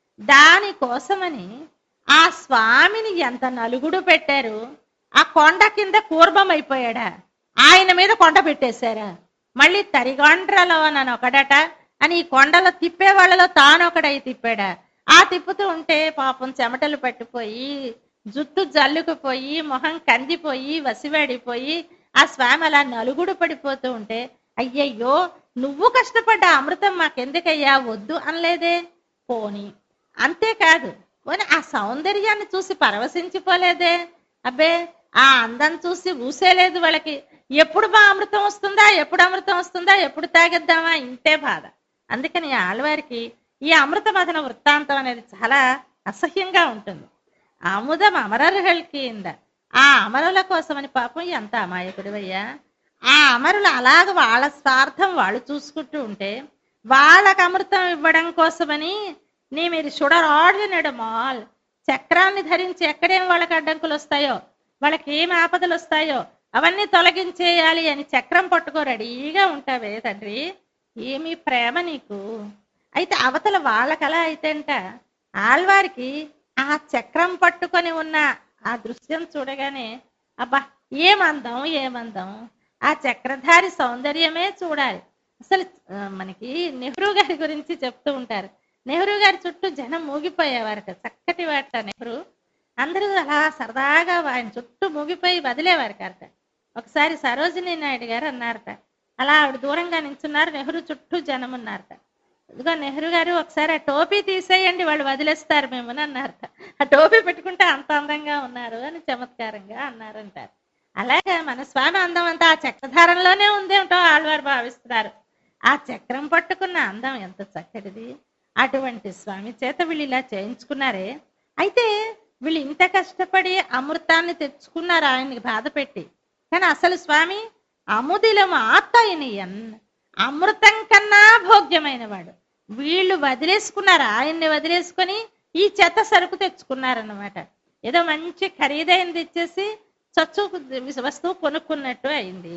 దానికోసమని ఆ స్వామిని ఎంత నలుగుడు పెట్టారు ఆ కొండ కింద కూర్మం అయిపోయాడా ఆయన మీద కొండ పెట్టేశారా మళ్ళీ తరిగొండ్రలో నన్ను ఒకడట అని ఈ కొండలో తిప్పే వాళ్ళలో తానొకడై తిప్పాడా ఆ తిప్పుతూ ఉంటే పాపం చెమటలు పట్టిపోయి జుట్టు జల్లుకుపోయి మొహం కందిపోయి వసివాడిపోయి ఆ స్వామి అలా నలుగుడు పడిపోతూ ఉంటే అయ్యయ్యో నువ్వు కష్టపడ్డ అమృతం మాకెందుకయ్యా వద్దు అనలేదే పోని అంతేకాదు పోనీ ఆ సౌందర్యాన్ని చూసి పరవశించిపోలేదే అబ్బే ఆ అందం చూసి ఊసేలేదు వాళ్ళకి ఎప్పుడు మా అమృతం వస్తుందా ఎప్పుడు అమృతం వస్తుందా ఎప్పుడు తాగేద్దామా ఇంతే బాధ అందుకని ఆళ్వారికి ఈ అమృత మదన వృత్తాంతం అనేది చాలా అసహ్యంగా ఉంటుంది అముదం అమరర్హల్కింద ఆ అమరుల కోసమని పాపం ఎంత అమాయకుడివయ్యా ఆ అమరులు అలాగ వాళ్ళ స్వార్థం వాళ్ళు చూసుకుంటూ ఉంటే వాళ్ళకి అమృతం ఇవ్వడం కోసమని నీ మీరు చూడరాడినడు మాల్ చక్రాన్ని ధరించి ఎక్కడేం వాళ్ళకి అడ్డంకులు వస్తాయో వాళ్ళకి ఏం ఆపదలు వస్తాయో అవన్నీ తొలగించేయాలి అని చక్రం పట్టుకో రెడీగా ఉంటావే తండ్రి ఏమి ప్రేమ నీకు అయితే అవతల వాళ్ళకలా అయితేంట ఆళ్వారికి ఆ చక్రం పట్టుకొని ఉన్న ఆ దృశ్యం చూడగానే అబ్బా ఏమందం ఏమందం ఆ చక్రధారి సౌందర్యమే చూడాలి అసలు ఆ, మనకి నెహ్రూ గారి గురించి చెప్తూ ఉంటారు నెహ్రూ గారి చుట్టూ జనం మూగిపోయేవారట చక్కటి వాట నెహ్రూ అందరూ అలా సరదాగా ఆయన చుట్టూ మూగిపోయి వదిలేవారు కరట ఒకసారి సరోజినీ నాయుడు గారు అన్నారట అలా ఆవిడ దూరంగా నించున్నారు నెహ్రూ చుట్టూ జనం ఉన్నారట ఇదిగో నెహ్రూ గారు ఒకసారి ఆ టోపీ తీసేయండి వాళ్ళు వదిలేస్తారు మేమని అన్నారట ఆ టోపీ పెట్టుకుంటే అంత అందంగా ఉన్నారు అని చమత్కారంగా అన్నారంటారు అలాగే మన స్వామి అందం అంతా ఆ చక్రధారంలోనే ఉందేమిటో ఆళ్వారు భావిస్తున్నారు ఆ చక్రం పట్టుకున్న అందం ఎంత చక్కటిది అటువంటి స్వామి చేత వీళ్ళు ఇలా చేయించుకున్నారే అయితే వీళ్ళు ఇంత కష్టపడి అమృతాన్ని తెచ్చుకున్నారు ఆయన్ని బాధ పెట్టి కానీ అసలు స్వామి అముదిలం ఆత్తాయనియన్ అమృతం కన్నా భోగ్యమైన వాడు వీళ్ళు వదిలేసుకున్నారు ఆయన్ని వదిలేసుకొని ఈ చెత్త సరుకు తెచ్చుకున్నారన్నమాట ఏదో మంచి ఖరీదైనది ఇచ్చేసి చచ్చు వస్తువు కొనుక్కున్నట్టు అయింది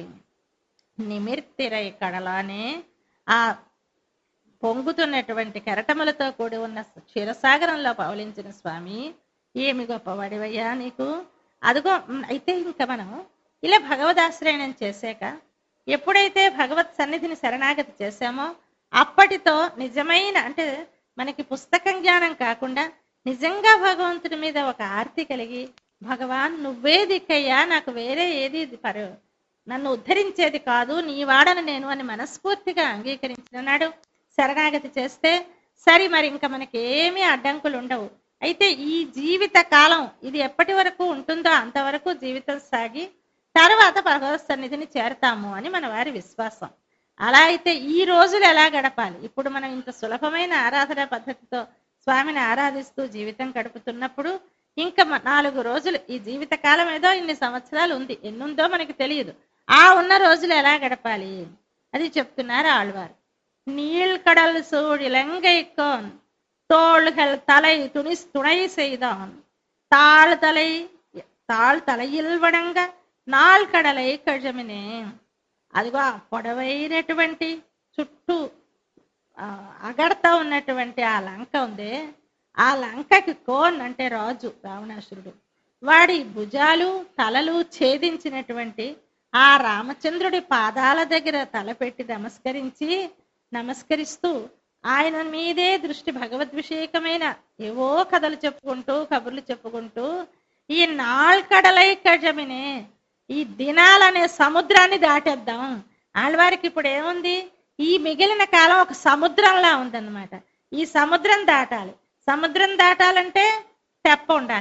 నిమిర్తిరై కడలానే ఆ పొంగుతున్నటువంటి కెరటములతో కూడి ఉన్న క్షీరసాగరంలో పవలించిన స్వామి ఏమి గొప్పవాడివయ్యా నీకు అదిగో ఉమ్, అయితే ఇంకా మనం ఇలా భగవదాశ్రయణం చేశాక ఎప్పుడైతే భగవత్ సన్నిధిని శరణాగతి చేశామో అప్పటితో నిజమైన అంటే మనకి పుస్తకం జ్ఞానం కాకుండా నిజంగా భగవంతుడి మీద ఒక ఆర్తి కలిగి భగవాన్ నువ్వే దిక్కయ్యా నాకు వేరే ఏది పరు నన్ను ఉద్ధరించేది కాదు నీ వాడను నేను అని మనస్ఫూర్తిగా అంగీకరించిన నాడు శరణాగతి చేస్తే సరి మరి ఇంకా మనకి ఏమీ అడ్డంకులు ఉండవు అయితే ఈ జీవిత కాలం ఇది ఎప్పటి వరకు ఉంటుందో అంతవరకు జీవితం సాగి తర్వాత భగవత్ సన్నిధిని చేరతాము అని మన వారి విశ్వాసం అలా అయితే ఈ రోజులు ఎలా గడపాలి ఇప్పుడు మనం ఇంత సులభమైన ఆరాధన పద్ధతితో స్వామిని ఆరాధిస్తూ జీవితం గడుపుతున్నప్పుడు ఇంకా మ- నాలుగు రోజులు ఈ జీవిత కాలం ఏదో ఇన్ని సంవత్సరాలు ఉంది ఎన్నుందో మనకి తెలియదు ఆ ఉన్న రోజులు ఎలా గడపాలి అది చెప్తున్నారు ఆళ్వారు நீழ்கடல் சூழ் இலங்கைக்கோன் தோள்கள் தலை துணிஸ் துணை செய்தான் தாழ் தலை తాళ్ తలయిల్ వడంగా నాల్ కడలై కజమినే అదిగో ఆ పొడవైనటువంటి చుట్టూ ఆ, అగడతా ఉన్నటువంటి ఆ లంక ఉంది ఆ లంకకి కోన్ అంటే రాజు రావణాసురుడు వాడి భుజాలు తలలు ఛేదించినటువంటి ఆ రామచంద్రుడి పాదాల దగ్గర తలపెట్టి నమస్కరించి నమస్కరిస్తూ ఆయన మీదే దృష్టి భగవద్విషేకమైన ఏవో కథలు చెప్పుకుంటూ కబుర్లు చెప్పుకుంటూ ఈ నాల్కడలై కజమినే ఈ దినాలనే సముద్రాన్ని దాటేద్దాం ఆళ్వారికి ఇప్పుడు ఏముంది ఈ మిగిలిన కాలం ఒక సముద్రంలా ఉందన్నమాట ఈ సముద్రం దాటాలి సముద్రం దాటాలంటే తెప్ప ఉండాలి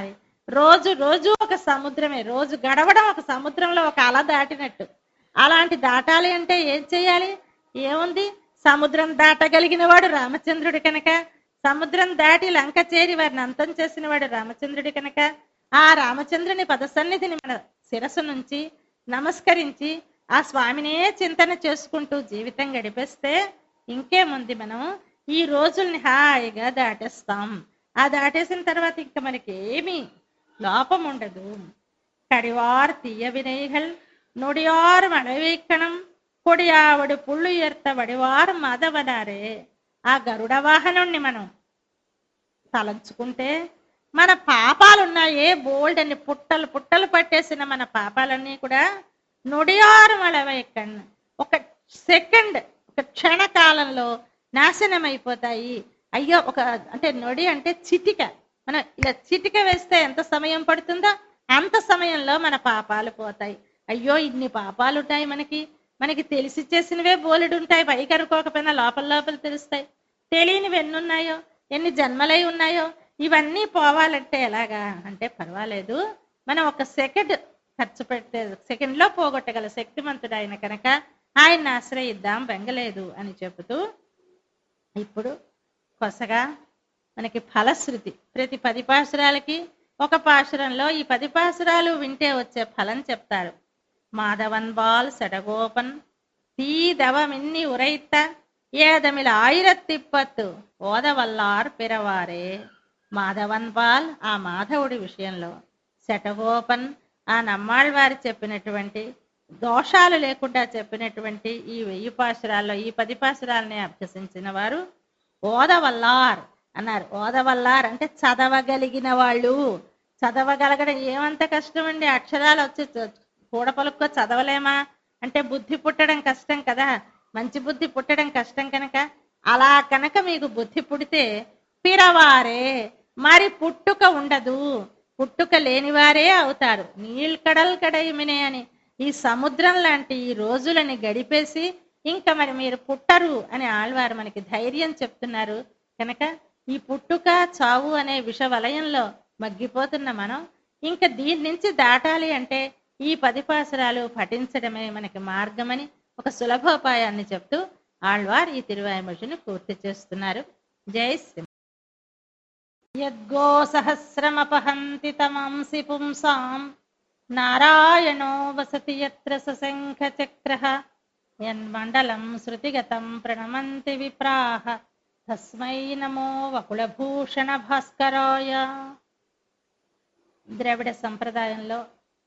రోజు రోజు ఒక సముద్రమే రోజు గడవడం ఒక సముద్రంలో ఒక అల దాటినట్టు అలాంటి దాటాలి అంటే ఏం చేయాలి ఏముంది సముద్రం దాటగలిగిన వాడు రామచంద్రుడు కనుక సముద్రం దాటి లంక చేరి వారిని అంతం చేసిన వాడు రామచంద్రుడి కనుక ఆ రామచంద్రుని పదసన్నిధిని మన శిరస్సు నుంచి నమస్కరించి ఆ స్వామినే చింతన చేసుకుంటూ జీవితం గడిపేస్తే ఇంకేముంది మనం ఈ రోజుల్ని హాయిగా దాటేస్తాం ఆ దాటేసిన తర్వాత ఇంకా మనకి ఏమీ లోపం ఉండదు కడివార్ తీయ వినైகள் நொடியார் மழவேக்கணம் కొడియావడు పుళ్ళు ఎర్త వడివారు మదవనారే ఆ గరుడ వాహనుణ్ణి మనం తలంచుకుంటే మన పాపాలున్నాయే బోల్డ్ అని పుట్టలు పుట్టలు పట్టేసిన మన పాపాలన్నీ కూడా నొడియారు మళవెక్కన్ ఒక సెకండ్ ఒక క్షణకాలంలో నాశనం అయిపోతాయి అయ్యో ఒక అంటే నొడి అంటే చిటిక మనం ఇలా చిటిక వేస్తే ఎంత సమయం పడుతుందో అంత సమయంలో మన పాపాలు పోతాయి అయ్యో ఇన్ని పాపాలు ఉంటాయి మనకి మనకి తెలిసి చేసినవే బోలెడు ఉంటాయి పైకి అనుకోకపోయినా లోపల లోపల తెలుస్తాయి తెలియనివి ఎన్ని ఉన్నాయో ఎన్ని జన్మలై ఉన్నాయో ఇవన్నీ పోవాలంటే ఎలాగా అంటే పర్వాలేదు మనం ఒక సెకండ్ ఖర్చు పెడితే సెకండ్ లో పోగొట్టగల శక్తిమంతుడు ఆయన కనుక ఆయన్ని ఆశ్రయిద్దాం బెంగలేదు అని చెబుతూ ఇప్పుడు కొసగా మనకి ఫలశ్రుతి ప్రతి పది పాసురాలకి ఒక పాసురంలో ఈ పది పాసురాలు వింటే వచ్చే ఫలం చెప్తారు మాధవన్ బాల్ సడగోపన్ తీదవమిన్ని ఉరైత్త ఏదమిల ఆయిరత్తిప్పత్తు ఓదవల్లార్ పిరవారే మాధవన్ పాల్ ఆ మాధవుడి విషయంలో శటగోపన్ ఆ నమ్మాళ్ళవారు చెప్పినటువంటి దోషాలు లేకుండా చెప్పినటువంటి ఈ వెయ్యి పాసురాల్లో ఈ పది పాసురాలని అభ్యసించిన వారు ఓదవల్లార్ అన్నారు ఓదవల్లార్ అంటే చదవగలిగిన వాళ్ళు చదవగలగడం ఏమంత కష్టం అండి అక్షరాలు వచ్చి చ- కూడపలుక్కో చదవలేమా అంటే బుద్ధి పుట్టడం కష్టం కదా మంచి బుద్ధి పుట్టడం కష్టం కనుక అలా కనుక మీకు బుద్ధి పుడితే పిరవారే మరి పుట్టుక ఉండదు పుట్టుక లేనివారే అవుతారు నీళ్ళకడల్ కడయిమినే అని ఈ సముద్రం లాంటి ఈ రోజులని గడిపేసి ఇంకా మరి మీరు పుట్టరు అని ఆళ్వారు మనకి ధైర్యం చెప్తున్నారు కనుక ఈ పుట్టుక చావు అనే విష వలయంలో మగ్గిపోతున్న మనం ఇంకా దీని నుంచి దాటాలి అంటే ఈ పది పాసురాలు పఠించడమే మనకి మార్గమని ఒక సులభోపాయాన్ని చెప్తూ ఆళ్వార్ ఈ తిరువాయుమొழிని పూర్తి చేస్తున్నారు జై శ్రీ యద్గో సహస్రమపహంతి తమంసి పుంసాం నారాయణో వసతి యత్ర సశంఖ చక్ర యన్మండలం శృతిగతం ప్రణమంతి విప్రాహ తస్మై నమో వకుళభూషణ భాస్కరాయ ద్రవిడ సంప్రదాయంలో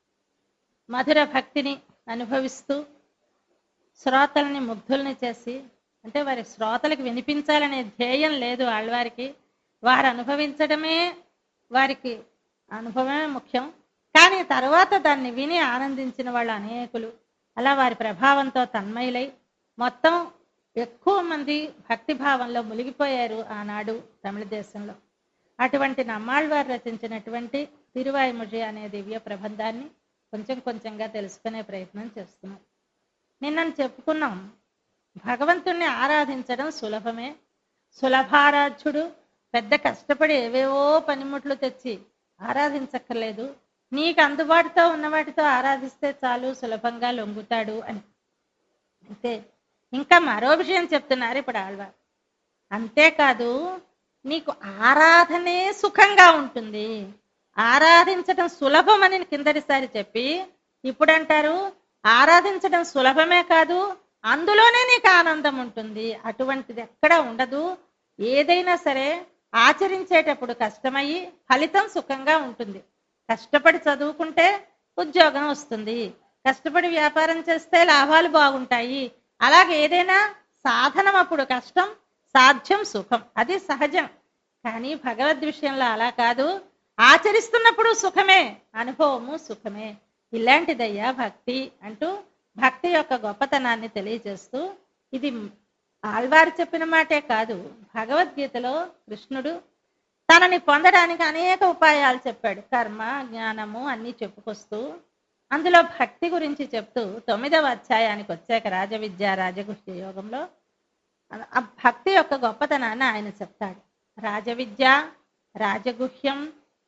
మధుర భక్తిని అనుభవిస్తూ శ్రోతల్ని ముగ్ధుల్ని చేసి అంటే వారి శ్రోతలకు వినిపించాలనే ధ్యేయం లేదు ఆళ్వారికి వారు అనుభవించడమే వారికి అనుభవమే ముఖ్యం కానీ తర్వాత దాన్ని విని ఆనందించిన వాళ్ళు అనేకులు అలా వారి ప్రభావంతో తన్మయులై మొత్తం ఎక్కువ మంది భక్తి భావంలో మునిగిపోయారు ఆనాడు తమిళ దేశంలో అటువంటి నమ్మాళ్వారు రచించినటువంటి తిరువాయిముజి అనే దివ్య ప్రబంధాన్ని కొంచెం కొంచెంగా తెలుసుకునే ప్రయత్నం చేస్తున్నాం నిన్న చెప్పుకున్నాం భగవంతుణ్ణి ఆరాధించడం సులభమే సులభారాధ్యుడు పెద్ద కష్టపడి ఏవేవో పనిముట్లు తెచ్చి ఆరాధించక్కర్లేదు నీకు అందుబాటుతో ఉన్న వాటితో ఆరాధిస్తే చాలు సులభంగా లొంగుతాడు అని అంతే ఇంకా మరో విషయం చెప్తున్నారు ఇప్పుడు ఆళ్వారు అంతేకాదు నీకు ఆరాధనే సుఖంగా ఉంటుంది ఆరాధించడం సులభమని కిందటిసారి చెప్పి ఇప్పుడు అంటారు ఆరాధించడం సులభమే కాదు అందులోనే నీకు ఆనందం ఉంటుంది అటువంటిది ఎక్కడ ఉండదు ఏదైనా సరే ఆచరించేటప్పుడు కష్టమయ్యి ఫలితం సుఖంగా ఉంటుంది కష్టపడి చదువుకుంటే ఉద్యోగం వస్తుంది కష్టపడి వ్యాపారం చేస్తే లాభాలు బాగుంటాయి అలాగే ఏదైనా సాధనం అప్పుడు కష్టం సాధ్యం సుఖం అది సహజం కానీ భగవద్ విషయంలో అలా కాదు ఆచరిస్తున్నప్పుడు సుఖమే అనుభవము సుఖమే ఇలాంటిదయ్యా భక్తి అంటూ భక్తి యొక్క గొప్పతనాన్ని తెలియజేస్తూ ఇది ఆళ్వారు చెప్పిన మాటే కాదు భగవద్గీతలో కృష్ణుడు తనని పొందడానికి అనేక ఉపాయాలు చెప్పాడు కర్మ జ్ఞానము అన్ని చెప్పుకొస్తూ అందులో భక్తి గురించి చెప్తూ తొమ్మిదవ అధ్యాయానికి వచ్చాక రాజవిద్య రాజగుహ్య యోగంలో ఆ భక్తి యొక్క గొప్పతనాన్ని ఆయన చెప్తాడు రాజవిద్య రాజగుహ్యం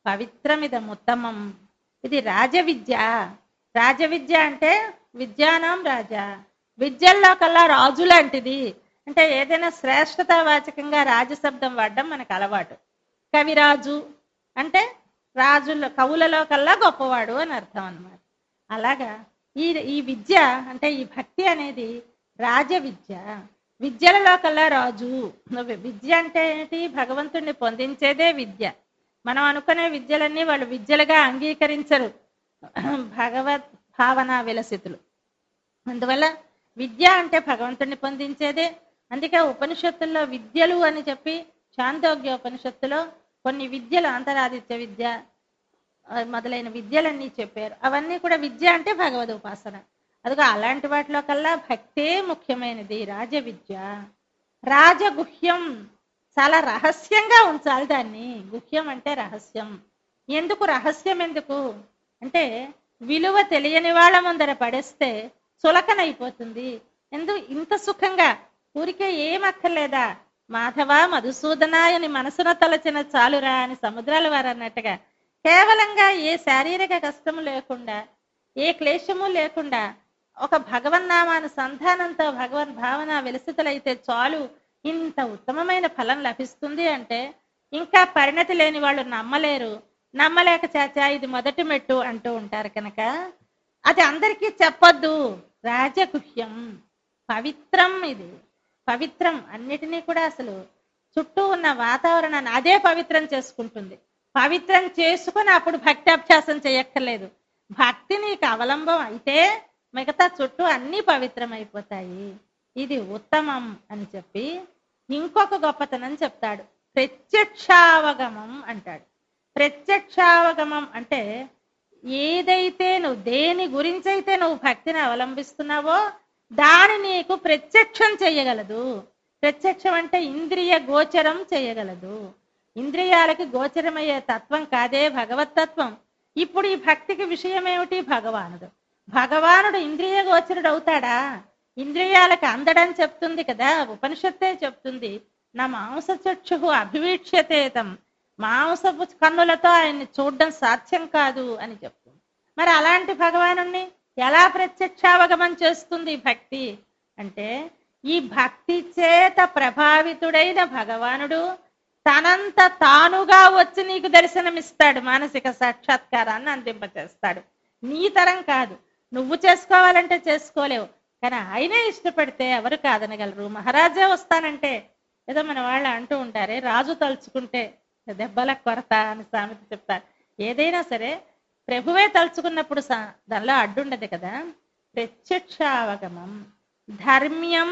పవిత్రమిదముత్తమం ఇది రాజవిద్య రాజవిద్య అంటే విద్యానాం రాజా విద్యల్లో కల్లా రాజు లాంటిది అంటే ఏదైనా శ్రేష్టత వాచకంగా రాజశబ్దం వాడడం మనకు అలవాటు కవిరాజు అంటే రాజుల కవులలో కల్లా గొప్పవాడు అని అర్థం అన్నమాట అలాగా ఈ ఈ విద్య అంటే ఈ భక్తి అనేది రాజ విద్య విద్యలలో కల్లా రాజు నువ్వు విద్య అంటే ఏంటి భగవంతుణ్ణి పొందించేదే విద్య మనం అనుకునే విద్యలన్నీ వాళ్ళు విద్యలుగా అంగీకరించరు భగవత్ భావన విలసితులు అందువల్ల విద్య అంటే భగవంతుణ్ణి పొందించేదే అందుకే ఉపనిషత్తుల్లో విద్యలు అని చెప్పి చాందోగ్య ఉపనిషత్తులో కొన్ని విద్యలు అంతరాదిత్య విద్య ఆ, మొదలైన విద్యలన్నీ చెప్పారు అవన్నీ కూడా విద్య అంటే భగవద్ ఉపాసన అదిగో అలాంటి వాటిలో కల్లా భక్తే ముఖ్యమైనది రాజ విద్య రాజగుహ్యం చాలా రహస్యంగా ఉంచాలి దాన్ని గుహ్యం అంటే రహస్యం ఎందుకు రహస్యం ఎందుకు అంటే విలువ తెలియని వాళ్ళ ముందర పడేస్తే చులకనైపోతుంది ఎందు ఇంత సుఖంగా ఊరికే ఏం అక్కర్లేదా మాధవ మధుసూదనాయని మనసున తలచిన చాలురా అని సముద్రాల వారు అన్నట్టుగా కేవలంగా ఏ శారీరక కష్టము లేకుండా ఏ క్లేశము లేకుండా ఒక భగవన్నామానుసంధానంతో భగవన్ భావన విలసితులైతే చాలు ఇంత ఉత్తమమైన ఫలం లభిస్తుంది అంటే ఇంకా పరిణతి లేని వాళ్ళు నమ్మలేరు నమ్మలేక చాచా ఇది మొదటి మెట్టు అంటూ ఉంటారు కనుక అది అందరికీ చెప్పొద్దు రాజగుహ్యం పవిత్రం ఇది పవిత్రం అన్నిటినీ కూడా అసలు చుట్టూ ఉన్న వాతావరణాన్ని అదే పవిత్రం చేసుకుంటుంది పవిత్రం చేసుకుని అప్పుడు భక్తి అభ్యాసం చేయక్కర్లేదు భక్తి నీకు అవలంబం అయితే మిగతా చుట్టూ అన్నీ పవిత్రం అయిపోతాయి ఇది ఉత్తమం అని చెప్పి ఇంకొక గొప్పతనం చెప్తాడు ప్రత్యక్షావగమం అంటాడు ప్రత్యక్షావగమం అంటే ఏదైతే నువ్వు దేని గురించి అయితే నువ్వు భక్తిని అవలంబిస్తున్నావో దాని నీకు ప్రత్యక్షం చేయగలదు ప్రత్యక్షం అంటే ఇంద్రియ గోచరం చేయగలదు ఇంద్రియాలకి గోచరమయ్యే తత్వం కాదే భగవతత్వం ఇప్పుడు ఈ భక్తికి విషయం ఏమిటి భగవానుడు భగవానుడు ఇంద్రియ గోచరుడు అవుతాడా ఇంద్రియాలకు అందడని చెప్తుంది కదా ఉపనిషత్తే చెప్తుంది నా మాంస చక్షు అభివీక్ష్యతేతం మాంసపు కన్నులతో ఆయన్ని చూడడం సాధ్యం కాదు అని చెప్తుంది మరి అలాంటి భగవాను ఎలా ప్రత్యక్షావగమం చేస్తుంది ఈ భక్తి అంటే ఈ భక్తి చేత ప్రభావితుడైన భగవానుడు తనంత తానుగా వచ్చి నీకు దర్శనమిస్తాడు మానసిక సాక్షాత్కారాన్ని అందింపచేస్తాడు నీ తరం కాదు నువ్వు చేసుకోవాలంటే చేసుకోలేవు కానీ ఆయనే ఇష్టపడితే ఎవరు కాదనగలరు మహారాజా వస్తానంటే ఏదో మన వాళ్ళు అంటూ ఉంటారే రాజు తలుచుకుంటే దెబ్బల కొరత అని సామెత చెప్తారు ఏదైనా సరే ప్రభువే తలుచుకున్నప్పుడు సా- దానిలో అడ్డుండదు కదా ప్రత్యక్షావగమం ధర్మ్యం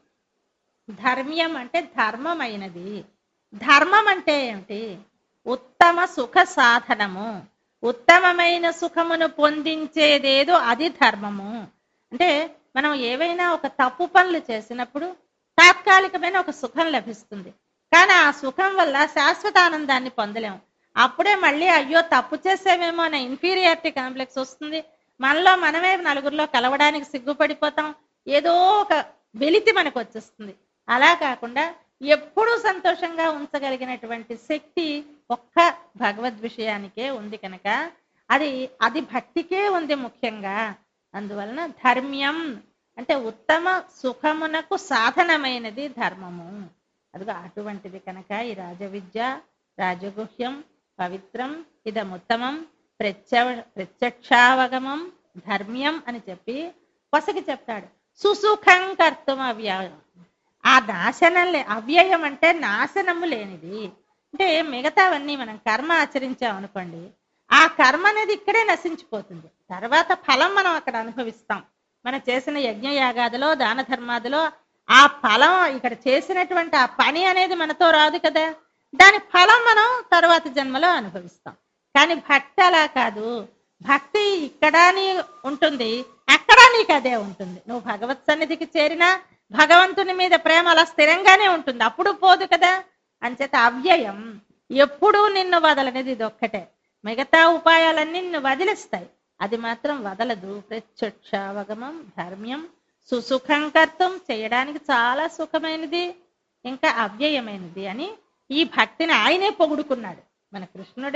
ధర్మ్యం అంటే ధర్మమైనది ధర్మం అంటే ఏమిటి ఉత్తమ సుఖ సాధనము ఉత్తమమైన సుఖమును పొందించేదేదో అది ధర్మము అంటే మనం ఏవైనా ఒక తప్పు పనులు చేసినప్పుడు తాత్కాలికమైన ఒక సుఖం లభిస్తుంది కానీ ఆ సుఖం వల్ల శాశ్వత ఆనందాన్ని పొందలేము అప్పుడే మళ్ళీ అయ్యో తప్పు చేసేవేమో అనే ఇన్ఫీరియారిటీ కాంప్లెక్స్ వస్తుంది మనలో మనమే నలుగురిలో కలవడానికి సిగ్గుపడిపోతాం ఏదో ఒక వెలితి మనకు వచ్చేస్తుంది అలా కాకుండా ఎప్పుడూ సంతోషంగా ఉంచగలిగినటువంటి శక్తి ఒక్క భగవద్ విషయానికే ఉంది కనుక అది అది భక్తికే ఉంది ముఖ్యంగా అందువలన ధర్మ్యం అంటే ఉత్తమ సుఖమునకు సాధనమైనది ధర్మము అదిగో అటువంటిది కనుక ఈ రాజవిద్య రాజగుహ్యం పవిత్రం ఇదముత్తమం ప్రత్య ప్రత్యక్షావగమం ధర్మ్యం అని చెప్పి పొసగి చెప్తాడు సుసుఖం కర్తం అవ్యయం ఆ నాశనం లే అవ్యయం అంటే నాశనము లేనిది అంటే మిగతావన్నీ మనం కర్మ ఆచరించాం అనుకోండి ఆ కర్మ అనేది ఇక్కడే నశించిపోతుంది తర్వాత ఫలం మనం అక్కడ అనుభవిస్తాం మనం చేసిన యజ్ఞ యాగాదిలో దాన ధర్మాదిలో ఆ ఫలం ఇక్కడ చేసినటువంటి ఆ పని అనేది మనతో రాదు కదా దాని ఫలం మనం తర్వాత జన్మలో అనుభవిస్తాం కానీ భక్తి అలా కాదు భక్తి ఇక్కడ నీ ఉంటుంది అక్కడ నీకు అదే ఉంటుంది నువ్వు భగవత్ సన్నిధికి చేరినా భగవంతుని మీద ప్రేమ అలా స్థిరంగానే ఉంటుంది అప్పుడు పోదు కదా అంచేత అవ్యయం ఎప్పుడూ నిన్ను వదలనేది ఇది ఒక్కటే మిగతా ఉపాయాలన్నీ నిన్ను వదిలిస్తాయి అది మాత్రం వదలదు ప్రత్యక్షావగమం ధర్మ్యం సుసుఖం కర్తం చేయడానికి చాలా సుఖమైనది ఇంకా అవ్యయమైనది అని ఈ భక్తిని ఆయనే పొగుడుకున్నాడు మన కృష్ణుడే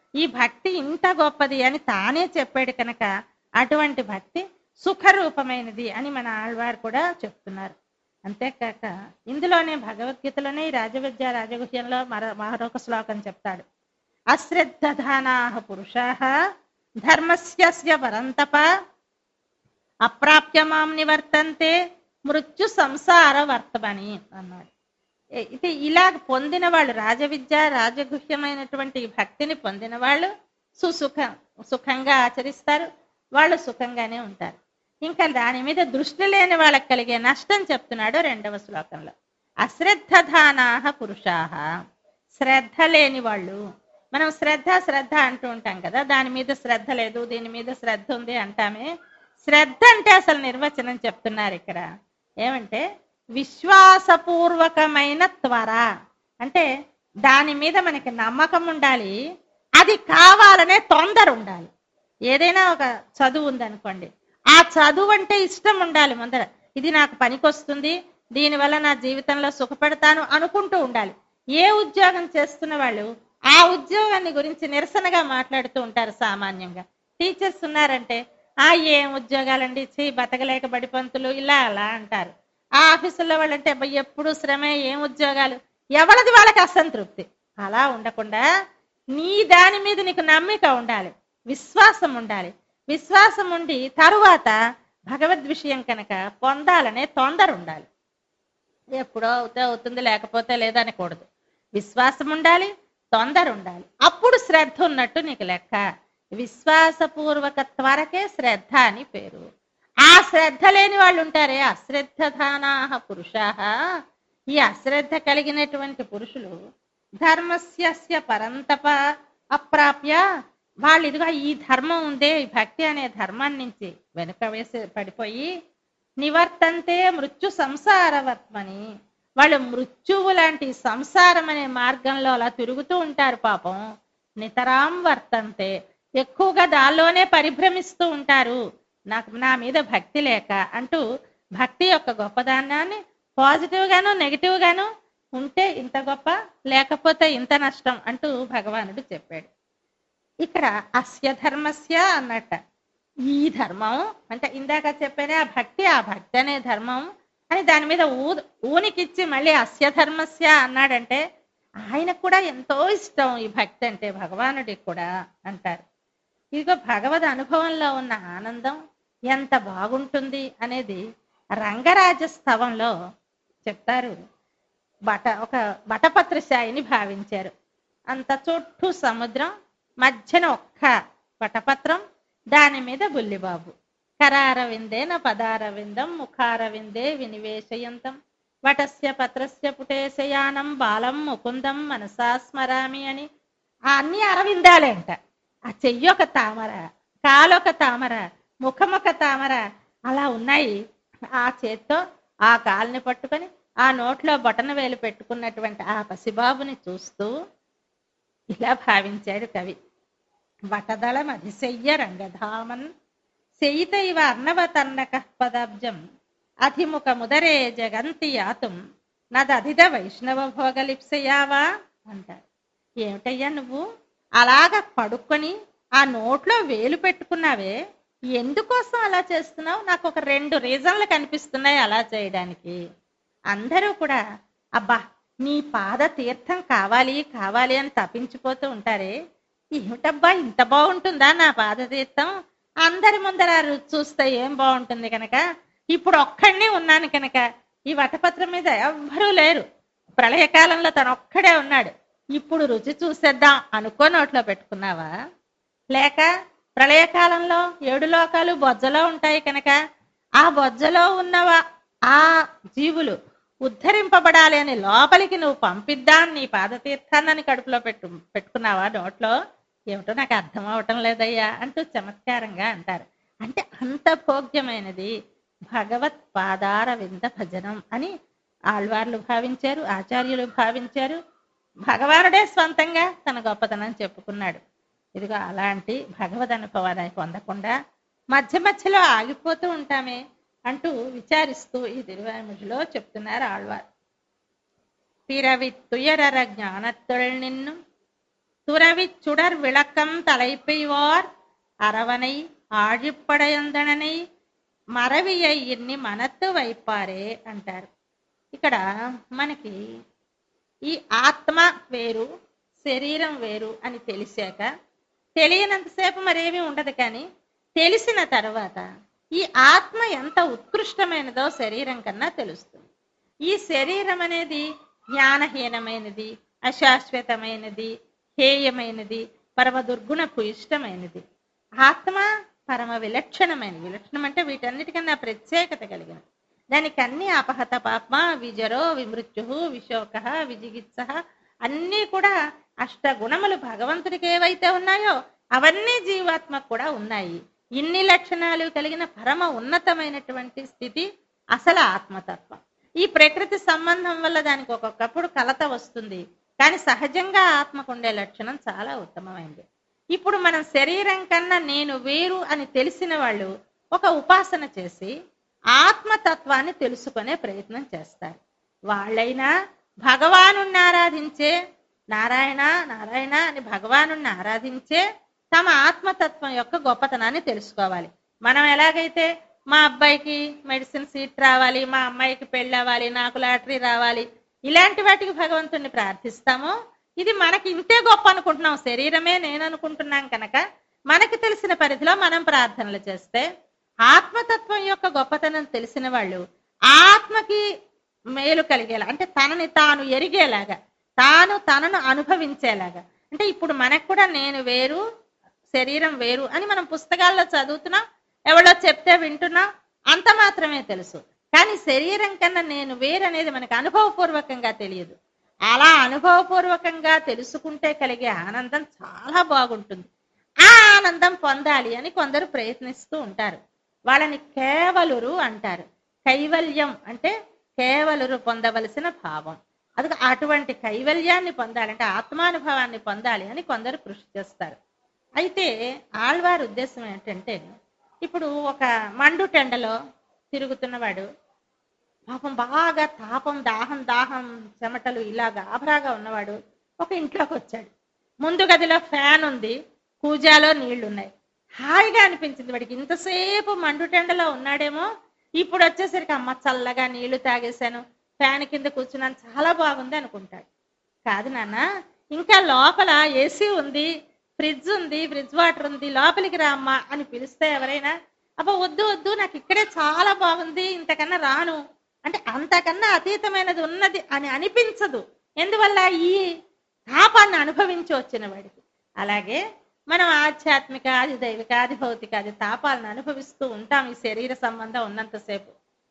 ఈ భక్తి ఇంత గొప్పది అని తానే చెప్పాడు కనుక అటువంటి భక్తి సుఖరూపమైనది అని మన ఆళ్వారు కూడా చెప్తున్నారు అంతేకాక ఇందులోనే భగవద్గీతలోనే ఈ రాజవిద్య రాజగుహ్యంలో మరో మరొక శ్లోకం చెప్తాడు అశ్రద్ధధానా పురుషా ధర్మస్య పరంతప అప్రాప్య మాం నివర్తంతే మృత్యు సంసార వర్తమని అన్నాడు ఏ- ఇది ఇలా పొందిన వాళ్ళు రాజవిద్య రాజగుహ్యమైనటువంటి ఈ భక్తిని పొందిన వాళ్ళు సుసుఖ సుఖంగా ఆచరిస్తారు వాళ్ళు సుఖంగానే ఉంటారు ఇంకా దాని మీద దృష్టి లేని వాళ్ళకి కలిగే నష్టం చెప్తున్నాడు రెండవ శ్లోకంలో అశ్రద్ధధానాహ పురుషాహ శ్రద్ధ లేని వాళ్ళు మనం శ్రద్ధ శ్రద్ధ అంటూ ఉంటాం కదా దాని మీద శ్రద్ధ లేదు దీని మీద శ్రద్ధ ఉంది అంటామే శ్రద్ధ అంటే అసలు నిర్వచనం చెప్తున్నారు ఇక్కడ ఏమంటే విశ్వాసపూర్వకమైన త్వర అంటే దాని మీద మనకి నమ్మకం ఉండాలి అది కావాలనే తొందర ఉండాలి ఏదైనా ఒక చదువు ఉందనుకోండి ఆ చదువు అంటే ఇష్టం ఉండాలి ముందర ఇది నాకు పనికొస్తుంది దీనివల్ల నా జీవితంలో సుఖపడతాను అనుకుంటూ ఉండాలి ఏ ఉద్యోగం చేస్తున్న వాళ్ళు ఆ ఉద్యోగాన్ని గురించి నిరసనగా మాట్లాడుతూ ఉంటారు సామాన్యంగా టీచర్స్ ఉన్నారంటే ఆ ఏం ఉద్యోగాలండి చీ బతకలేక బడిపంతులు ఇలా అలా అంటారు ఆ ఆఫీసుల్లో వాళ్ళంటే అబ్బా ఎప్పుడు శ్రమే ఏం ఉద్యోగాలు ఎవరిది వాళ్ళకి అసంతృప్తి అలా ఉండకుండా నీ దాని మీద నీకు నమ్మిక ఉండాలి విశ్వాసం ఉండాలి విశ్వాసం ఉండి తరువాత భగవద్ విషయం కనుక పొందాలనే తొందర ఉండాలి ఎప్పుడో అవుతే అవుతుంది లేకపోతే లేదనకూడదు విశ్వాసం ఉండాలి తొందర ఉండాలి అప్పుడు శ్రద్ధ ఉన్నట్టు నీకు లెక్క విశ్వాసపూర్వక త్వరకే శ్రద్ధ అని పేరు ఆ శ్రద్ధ లేని వాళ్ళు ఉంటారే అశ్రద్ధధానాహ పురుషాహ ఈ అశ్రద్ధ కలిగినటువంటి పురుషులు ధర్మస్య పరంతప అప్రాప్య వాళ్ళు ఇదిగా ఈ ధర్మం ఉందే ఈ భక్తి అనే ధర్మాన్ని నుంచి వెనుక వేసి పడిపోయి నివర్తంతే మృత్యు సంసారవర్త్మని వాళ్ళు మృత్యువు లాంటి సంసారం అనే మార్గంలో అలా తిరుగుతూ ఉంటారు పాపం నితరాం వర్తంతే ఎక్కువగా దానిలోనే పరిభ్రమిస్తూ ఉంటారు నాకు నా మీద భక్తి లేక అంటూ భక్తి యొక్క గొప్పదానాన్ని పాజిటివ్ గాను నెగిటివ్ గాను ఉంటే ఇంత గొప్ప లేకపోతే ఇంత నష్టం అంటూ భగవానుడు చెప్పాడు ఇక్కడ అస్య ధర్మస్య అన్నట్ట ఈ ధర్మం అంటే ఇందాక చెప్పానే ఆ భక్తి ఆ భక్తి అనే ధర్మం అని దాని మీద ఊ ఊనికిచ్చి మళ్ళీ అస్య ధర్మస్య అన్నాడంటే ఆయనకు కూడా ఎంతో ఇష్టం ఈ భక్తి అంటే భగవానుడికి కూడా అంటారు ఇదిగో భగవద్ అనుభవంలో ఉన్న ఆనందం ఎంత బాగుంటుంది అనేది రంగరాజ స్థవంలో చెప్తారు బట ఒక బటపత్రశాయిని భావించారు అంత చుట్టూ సముద్రం మధ్యన ఒక్క వటపత్రం దాని మీద బుల్లిబాబు కరారవిందేన పదారవిందం ముఖారవిందే వినివేశయంతం వటస్య పత్రస్య పుటేశయానం బాలం ముకుందం మనసా స్మరామి అని ఆ అన్ని అరవిందాలే అంట ఆ చెయ్యొక తామర కాలొక తామర ముఖమొక తామర అలా ఉన్నాయి ఆ చేత్తో ఆ కాల్ని పట్టుకొని ఆ నోట్లో బొటన వేలు పెట్టుకున్నటువంటి ఆ పసిబాబుని చూస్తూ ఇలా భావించాడు కవి వటదళం అధిశయ్య రంగధామన్ శయితైవ అర్ణవతన్నక పదాబ్జం అధిముఖ ముదరే జగంతి యాతుం నదధిద వైష్ణవ భోగలిప్సయావా అంటారు ఏమిటయ్యా నువ్వు అలాగ పడుకొని ఆ నోట్లో వేలు పెట్టుకున్నావే ఎందుకోసం అలా చేస్తున్నావు నాకు ఒక రెండు రీజన్లు కనిపిస్తున్నాయి అలా చేయడానికి అందరూ కూడా అబ్బా నీ పాద తీర్థం కావాలి కావాలి అని తప్పించిపోతూ ఉంటారే ఏమిటబ్బా ఇంత బాగుంటుందా నా పాద తీర్థం అందరి ముందర రుచి చూస్తే ఏం బాగుంటుంది కనుక ఇప్పుడు ఒక్కడినే ఉన్నాను కనుక ఈ వటపత్రం మీద ఎవ్వరూ లేరు ప్రళయకాలంలో తను ఒక్కడే ఉన్నాడు ఇప్పుడు రుచి చూసేద్దాం అనుకో నోట్లో పెట్టుకున్నావా లేక ప్రళయకాలంలో ఏడు లోకాలు బొజ్జలో ఉంటాయి కనుక ఆ బొజ్జలో ఉన్నవా ఆ జీవులు ఉద్ధరింపబడాలి అని లోపలికి నువ్వు పంపిద్దాం నీ పాదతీర్థాన్ని కడుపులో పెట్టు పెట్టుకున్నావా నోట్లో ఏమిటో నాకు అర్థం అవటం లేదయ్యా అంటూ చమత్కారంగా అంటారు అంటే అంత భోగ్యమైనది భగవత్ పాదార వింద భజనం అని ఆళ్వార్లు భావించారు ఆచార్యులు భావించారు భగవానుడే స్వంతంగా తన గొప్పతనం చెప్పుకున్నాడు ఇదిగో అలాంటి భగవద్ అనుభవాన్ని పొందకుండా మధ్య మధ్యలో ఆగిపోతూ ఉంటామే అంటూ విచారిస్తూ ఈ తిరువాముడిలో చెప్తున్నారు ఆళ్వార్ పిరవి తుయరర జ్ఞానత్తొள் నిన్ను துறவி சுடர் விளக்கம் தலைப்பெய்வார் அரவணை ఆழிప్పడయందనని మరవియ ఇన్ని మనత్తు వైపారే అంటారు ఇక్కడ మనకి ఈ ఆత్మ వేరు శరీరం వేరు అని తెలిసాక తెలియనంతసేపు మరేమీ ఉండదు కానీ తెలిసిన తర్వాత ఈ ఆత్మ ఎంత ఉత్కృష్టమైనదో శరీరం కన్నా తెలుస్తుంది ఈ శరీరం అనేది జ్ఞానహీనమైనది అశాశ్వతమైనది హేయమైనది పరమ దుర్గుణకు ఇష్టమైనది ఆత్మ పరమ విలక్షణమైనది విలక్షణం అంటే వీటన్నిటికన్నా ప్రత్యేకత కలిగిన దానికి అన్ని అపహత పాప విజరో విమృత్యు విశోక విజిగిత్స అన్నీ కూడా అష్టగుణములు భగవంతుడికి ఏవైతే ఉన్నాయో అవన్నీ జీవాత్మకు కూడా ఉన్నాయి ఇన్ని లక్షణాలు కలిగిన పరమ ఉన్నతమైనటువంటి స్థితి అసలు ఆత్మతత్వం ఈ ప్రకృతి సంబంధం వల్ల దానికి ఒక్కొక్కప్పుడు కలత వస్తుంది కానీ సహజంగా ఆత్మకు ఉండే లక్షణం చాలా ఉత్తమమైనది ఇప్పుడు మనం శరీరం కన్నా నేను వేరు అని తెలిసిన వాళ్ళు ఒక ఉపాసన చేసి ఆత్మతత్వాన్ని తెలుసుకునే ప్రయత్నం చేస్తారు వాళ్ళైనా భగవాను ఆరాధించే నారాయణ నారాయణ అని భగవాను ఆరాధించే తమ ఆత్మతత్వం యొక్క గొప్పతనాన్ని తెలుసుకోవాలి మనం ఎలాగైతే మా అబ్బాయికి మెడిసిన్ సీట్ రావాలి మా అమ్మాయికి పెళ్ళి అవ్వాలి నాకు లాటరీ రావాలి ఇలాంటి వాటికి భగవంతుణ్ణి ప్రార్థిస్తామో ఇది మనకి ఇంతే గొప్ప అనుకుంటున్నాం శరీరమే నేను అనుకుంటున్నాం కనుక మనకి తెలిసిన పరిధిలో మనం ప్రార్థనలు చేస్తే ఆత్మతత్వం యొక్క గొప్పతనం తెలిసిన వాళ్ళు ఆత్మకి మేలు కలిగేలా అంటే తనని తాను ఎరిగేలాగా తాను తనను అనుభవించేలాగా అంటే ఇప్పుడు మనకు కూడా నేను వేరు శరీరం వేరు అని మనం పుస్తకాల్లో చదువుతున్నాం ఎవడో చెప్తే వింటున్నాం అంత మాత్రమే తెలుసు కానీ శరీరం కన్నా నేను వేరు అనేది మనకు అనుభవపూర్వకంగా తెలియదు అలా అనుభవపూర్వకంగా తెలుసుకుంటే కలిగే ఆనందం చాలా బాగుంటుంది ఆ ఆనందం పొందాలి అని కొందరు ప్రయత్నిస్తూ ఉంటారు వాళ్ళని కేవలురు అంటారు కైవల్యం అంటే కేవలురు పొందవలసిన భావం అది అటువంటి కైవల్యాన్ని పొందాలంటే ఆత్మానుభవాన్ని పొందాలి అని కొందరు కృషి చేస్తారు అయితే ఆళ్వారి ఉద్దేశం ఏంటంటే ఇప్పుడు ఒక మండు టెండలో తిరుగుతున్నవాడు పాపం బాగా తాపం దాహం దాహం చెమటలు ఇలా గాభరాగా ఉన్నవాడు ఒక ఇంట్లోకి వచ్చాడు ముందు గదిలో ఫ్యాన్ ఉంది కూజాలో నీళ్లున్నాయి హాయిగా అనిపించింది వాడికి ఇంతసేపు మండుటెండలో ఉన్నాడేమో ఇప్పుడు వచ్చేసరికి అమ్మ చల్లగా నీళ్లు తాగేశాను ఫ్యాన్ కింద కూర్చున్నాను చాలా బాగుంది అనుకుంటాడు కాదు నాన్న ఇంకా లోపల ఏసీ ఉంది ఫ్రిడ్జ్ ఉంది ఫ్రిడ్జ్ వాటర్ ఉంది లోపలికి రా అమ్మా అని పిలిస్తే ఎవరైనా అబ్బా వద్దు వద్దు నాకు ఇక్కడే చాలా బాగుంది ఇంతకన్నా రాను అంటే అంతకన్నా అతీతమైనది ఉన్నది అని అనిపించదు ఎందువల్ల ఈ తాపాన్ని అనుభవించి వచ్చిన వాడికి అలాగే మనం ఆధ్యాత్మిక ఆది దైవిక ఆది భౌతిక ఆది తాపాలను అనుభవిస్తూ ఉంటాం ఈ శరీర సంబంధం ఉన్నంతసేపు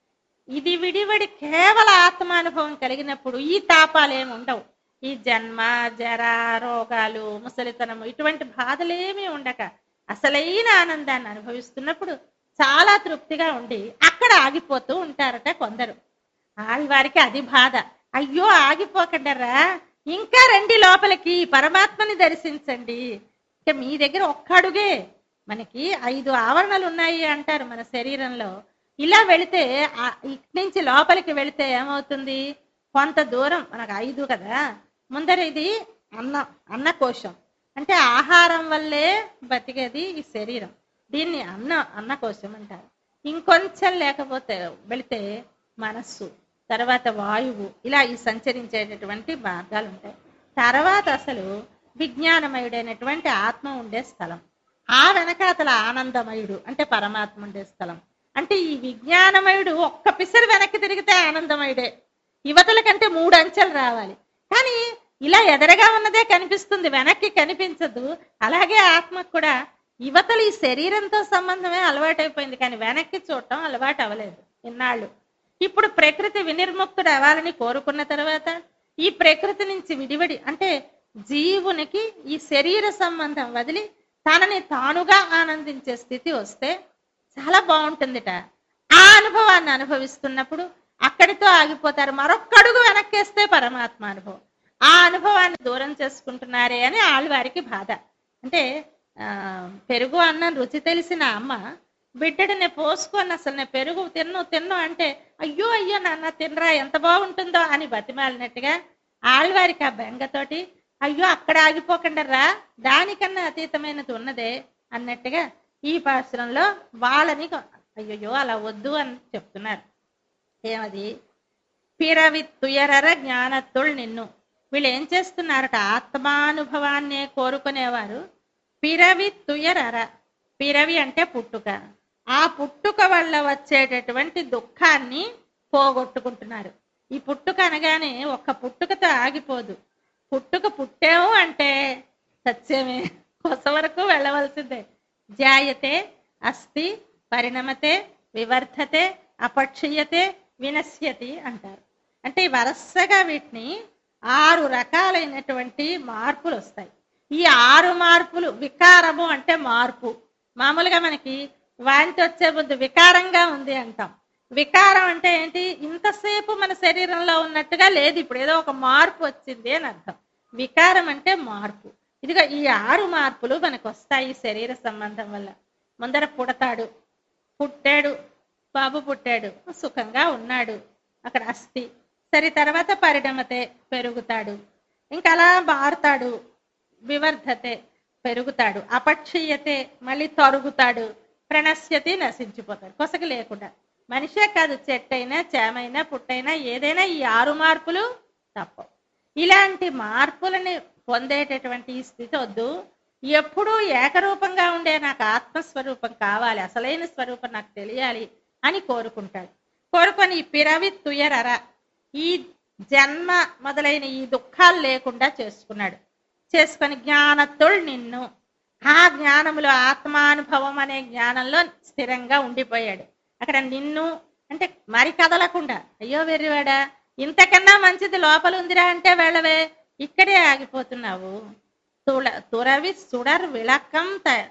ఇది విడివడి కేవల ఆత్మానుభవం కలిగినప్పుడు ఈ తాపాలు ఏమి ఉండవు ఈ జన్మ జర రోగాలు ముసలితనము ఇటువంటి బాధలేమీ ఉండక అసలైన ఆనందాన్ని అనుభవిస్తున్నప్పుడు చాలా తృప్తిగా ఉండి అక్కడ ఆగిపోతూ ఉంటారట కొందరు ఆళ్వారికి అది బాధ అయ్యో ఆగిపోకండరా ఇంకా రండి లోపలికి పరమాత్మని దర్శించండి ఇక మీ దగ్గర ఒక్క అడుగే మనకి ఐదు ఆవరణలు ఉన్నాయి అంటారు మన శరీరంలో ఇలా వెళితే ఆ- ఇటు నుంచి లోపలికి వెళితే ఏమవుతుంది కొంత దూరం మనకు ఐదు కదా ముందర ఇది అన్న అన్నకోశం అంటే ఆహారం వల్లే బతికేది ఈ శరీరం దీన్ని అన్న అన్నకోశం అంటారు ఇంకొంచెం లేకపోతే వెళితే మనస్సు తర్వాత వాయువు ఇలా ఈ సంచరించేటటువంటి మార్గాలు ఉంటాయి తర్వాత అసలు విజ్ఞానమయుడైనటువంటి ఆత్మ ఉండే స్థలం ఆ వెనకాతల ఆనందమయుడు అంటే పరమాత్మ ఉండే స్థలం అంటే ఈ విజ్ఞానమయుడు ఒక్క పిసరు వెనక్కి తిరిగితే ఆనందమయుడే యువతల కంటే మూడు అంచెలు రావాలి కానీ ఇలా ఎదరగా ఉన్నదే కనిపిస్తుంది వెనక్కి కనిపించదు అలాగే ఆత్మకు కూడా యువతలు ఈ శరీరంతో సంబంధమే అలవాటైపోయింది కానీ వెనక్కి చూడటం అలవాటు అవ్వలేదు ఇన్నాళ్ళు ఇప్పుడు ప్రకృతి వినిర్ముక్తుడు అవ్వాలని కోరుకున్న తర్వాత ఈ ప్రకృతి నుంచి విడివడి అంటే జీవునికి ఈ శరీర సంబంధం వదిలి తనని తానుగా ఆనందించే స్థితి వస్తే చాలా బాగుంటుందిట ఆ అనుభవాన్ని అనుభవిస్తున్నప్పుడు అక్కడితో ఆగిపోతారు మరొక్కడుగు వెనక్కేస్తే పరమాత్మ అనుభవం ఆ అనుభవాన్ని దూరం చేసుకుంటున్నారే అని ఆళ్ళవారికి బాధ అంటే ఆ పెరుగు అన్నం రుచి తెలిసిన అమ్మ బిడ్డడు నేను పోసుకొని అసలు నేను పెరుగు తిన్ను తిన్ను అంటే అయ్యో అయ్యో నాన్న తినరా ఎంత బాగుంటుందో అని బతిమాలినట్టుగా ఆళ్ళవారికి ఆ బెంగతోటి అయ్యో అక్కడ ఆగిపోకుండా రా దానికన్నా అతీతమైనది ఉన్నదే అన్నట్టుగా ఈ పాశ్రంలో వాళ్ళని కొ- అయ్యయ్యో అలా వద్దు అని చెప్తున్నారు ఏమది పిరవి తుయరర జ్ఞానత్తుల్ నిన్ను వీళ్ళు ఏం చేస్తున్నారట ఆత్మానుభవాన్నే కోరుకునేవారు పిరవి తుయరర పిరవి అంటే పుట్టుక ఆ పుట్టుక వల్ల వచ్చేటటువంటి దుఃఖాన్ని పోగొట్టుకుంటున్నారు ఈ పుట్టుక అనగానే ఒక్క పుట్టుకతో ఆగిపోదు పుట్టుక పుట్టాము అంటే సత్యమే కొస వరకు వెళ్ళవలసిందే జాయతే అస్థి పరిణమతే వివర్ధతే అపక్షీయతే వినశ్యతి అంటారు అంటే ఈ వరుసగా వీటిని ఆరు రకాలైనటువంటి మార్పులు వస్తాయి ఈ ఆరు మార్పులు వికారము అంటే మార్పు మామూలుగా మనకి వాంతి వచ్చే ముందు వికారంగా ఉంది అంటాం వికారం అంటే ఏంటి ఇంతసేపు మన శరీరంలో ఉన్నట్టుగా లేదు ఇప్పుడు ఏదో ఒక మార్పు వచ్చింది అని అర్థం వికారం అంటే మార్పు ఇదిగో ఈ ఆరు మార్పులు మనకు వస్తాయి ఈ శరీర సంబంధం వల్ల ముందర పుడతాడు పుట్టాడు బాబు పుట్టాడు సుఖంగా ఉన్నాడు అక్కడ అస్థి సరి తర్వాత పరిణమతే పెరుగుతాడు ఇంకా అలా మారుతాడు వివర్ధతే పెరుగుతాడు అపక్షీయతే మళ్ళీ తరుగుతాడు ప్రణశ్యతి నశించిపోతాడు కొసకు లేకుండా మనిషే కాదు చెట్టైనా చేమైనా పుట్టైనా ఏదైనా ఈ ఆరు మార్పులు తప్పవు ఇలాంటి మార్పులని పొందేటటువంటి ఈ స్థితి వద్దు ఎప్పుడూ ఏకరూపంగా ఉండే నాకు ఆత్మస్వరూపం కావాలి అసలైన స్వరూపం నాకు తెలియాలి అని కోరుకుంటాడు కోరుకొని ఈ పిరవి తుయరర ఈ జన్మ మొదలైన ఈ దుఃఖాలు లేకుండా చేసుకున్నాడు చేసుకొని జ్ఞానత్తుడు నిన్ను ఆ జ్ఞానములో ఆత్మానుభవం అనే జ్ఞానంలో స్థిరంగా ఉండిపోయాడు అక్కడ నిన్ను అంటే మరి కదలకుండా అయ్యో వెర్రివాడా ఇంతకన్నా మంచిది లోపల ఉందిరా అంటే వెళ్ళవే ఇక్కడే ఆగిపోతున్నావు తుల తురవి సుడర్ విళకం త-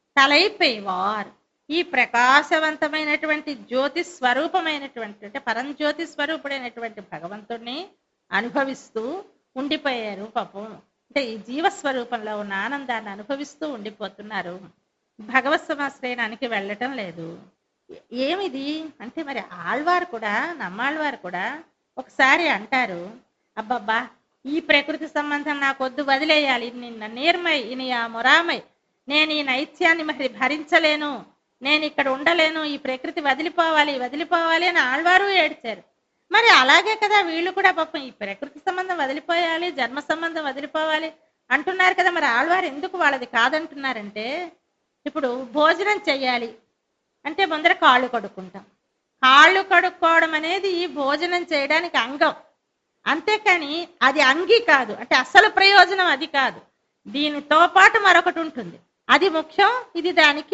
తలైపోయేవార్ ఈ ప్రకాశవంతమైనటువంటి జ్యోతి స్వరూపమైనటువంటి అంటే పరంజ్యోతి స్వరూపుడైనటువంటి భగవంతుడిని అనుభవిస్తూ ఉండిపోయారు పాపం అంటే ఈ జీవస్వరూపంలో ఉన్న ఆనందాన్ని అనుభవిస్తూ ఉండిపోతున్నారు భగవత్ సమాశ్రయనానికి వెళ్ళటం లేదు ఏ- ఏమిది అంటే మరి ఆళ్వారు కూడా నమ్మాళ్వారు కూడా ఒకసారి అంటారు అబ్బబ్బా ఈ ప్రకృతి సంబంధం నాకొద్దు వదిలేయాలి నిన్న నీర్మై ఇని ఆ మురామై నేను ఈ నైత్యాన్ని మరి భరించలేను నేను ఇక్కడ ఉండలేను ఈ ప్రకృతి వదిలిపోవాలి వదిలిపోవాలి అని ఆళ్వారు ఏడ్చారు మరి అలాగే కదా వీళ్ళు కూడా పాపం ఈ ప్రకృతి సంబంధం వదిలిపోయాలి జన్మ సంబంధం వదిలిపోవాలి అంటున్నారు కదా మరి ఆళ్వారు ఎందుకు వాళ్ళది కాదంటున్నారంటే ఇప్పుడు భోజనం చెయ్యాలి అంటే ముందర కాళ్ళు కడుక్కుంటాం కాళ్ళు కడుక్కోవడం అనేది ఈ భోజనం చేయడానికి అంగం అంతేకాని అది అంగి కాదు అంటే అసలు ప్రయోజనం అది కాదు దీనితో పాటు మరొకటి ఉంటుంది అది ముఖ్యం ఇది దానికి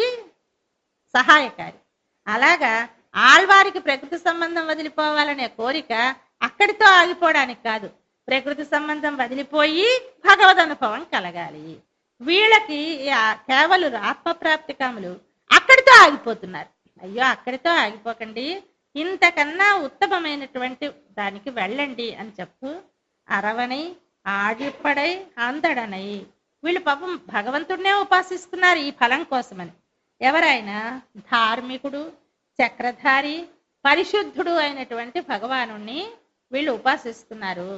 సహాయకారి అలాగా ఆళ్వారికి ప్రకృతి సంబంధం వదిలిపోవాలనే కోరిక అక్కడితో ఆగిపోవడానికి కాదు ప్రకృతి సంబంధం వదిలిపోయి భగవద్ అనుభవం కలగాలి వీళ్ళకి ఆ కేవలం ఆత్మప్రాప్తి కాములు అక్కడితో ఆగిపోతున్నారు అయ్యో అక్కడితో ఆగిపోకండి ఇంతకన్నా ఉత్తమమైనటువంటి దానికి వెళ్ళండి అని చెప్పు అరవనై ఆడిపడై అందడనై వీళ్ళు పాపం భగవంతుడినే ఉపాసిస్తున్నారు ఈ ఫలం కోసమని ఎవరైనా ధార్మికుడు చక్రధారి పరిశుద్ధుడు అయినటువంటి భగవాను వీళ్ళు ఉపాసిస్తున్నారు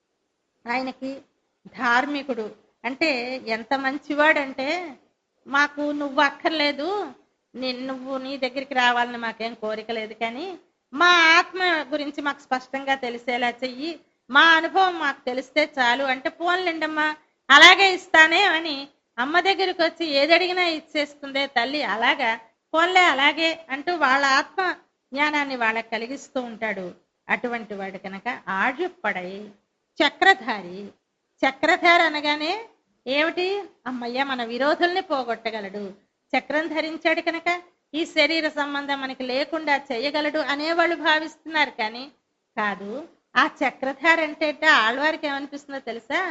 ఆయనకి ధార్మికుడు అంటే ఎంత మంచివాడంటే మాకు నువ్వు అక్కర్లేదు నీ- నువ్వు నీ దగ్గరికి రావాలని మాకేం కోరిక లేదు కానీ మా ఆత్మ గురించి మాకు స్పష్టంగా తెలిసేలా చెయ్యి మా అనుభవం మాకు తెలిస్తే చాలు అంటే పోన్లేండమ్మా అలాగే ఇస్తానే అని అమ్మ దగ్గరికి వచ్చి ఏదడిగినా ఇచ్చేస్తుందే తల్లి అలాగా పోన్లే అలాగే అంటూ వాళ్ళ ఆత్మ జ్ఞానాన్ని వాళ్ళకి కలిగిస్తూ ఉంటాడు అటువంటి వాడు కనుక ఆడ్యపడై చక్రధారి చక్రధారి అనగానే ఏమిటి అమ్మయ్య మన విరోధుల్ని పోగొట్టగలడు చక్రం ధరించాడు కనుక ఈ శరీర సంబంధం మనకి లేకుండా చేయగలడు అనేవాళ్ళు భావిస్తున్నారు కానీ కాదు ఆ చక్రధారి అంటే ఆళ్వారికి ఏమనిపిస్తుందో తెలుసా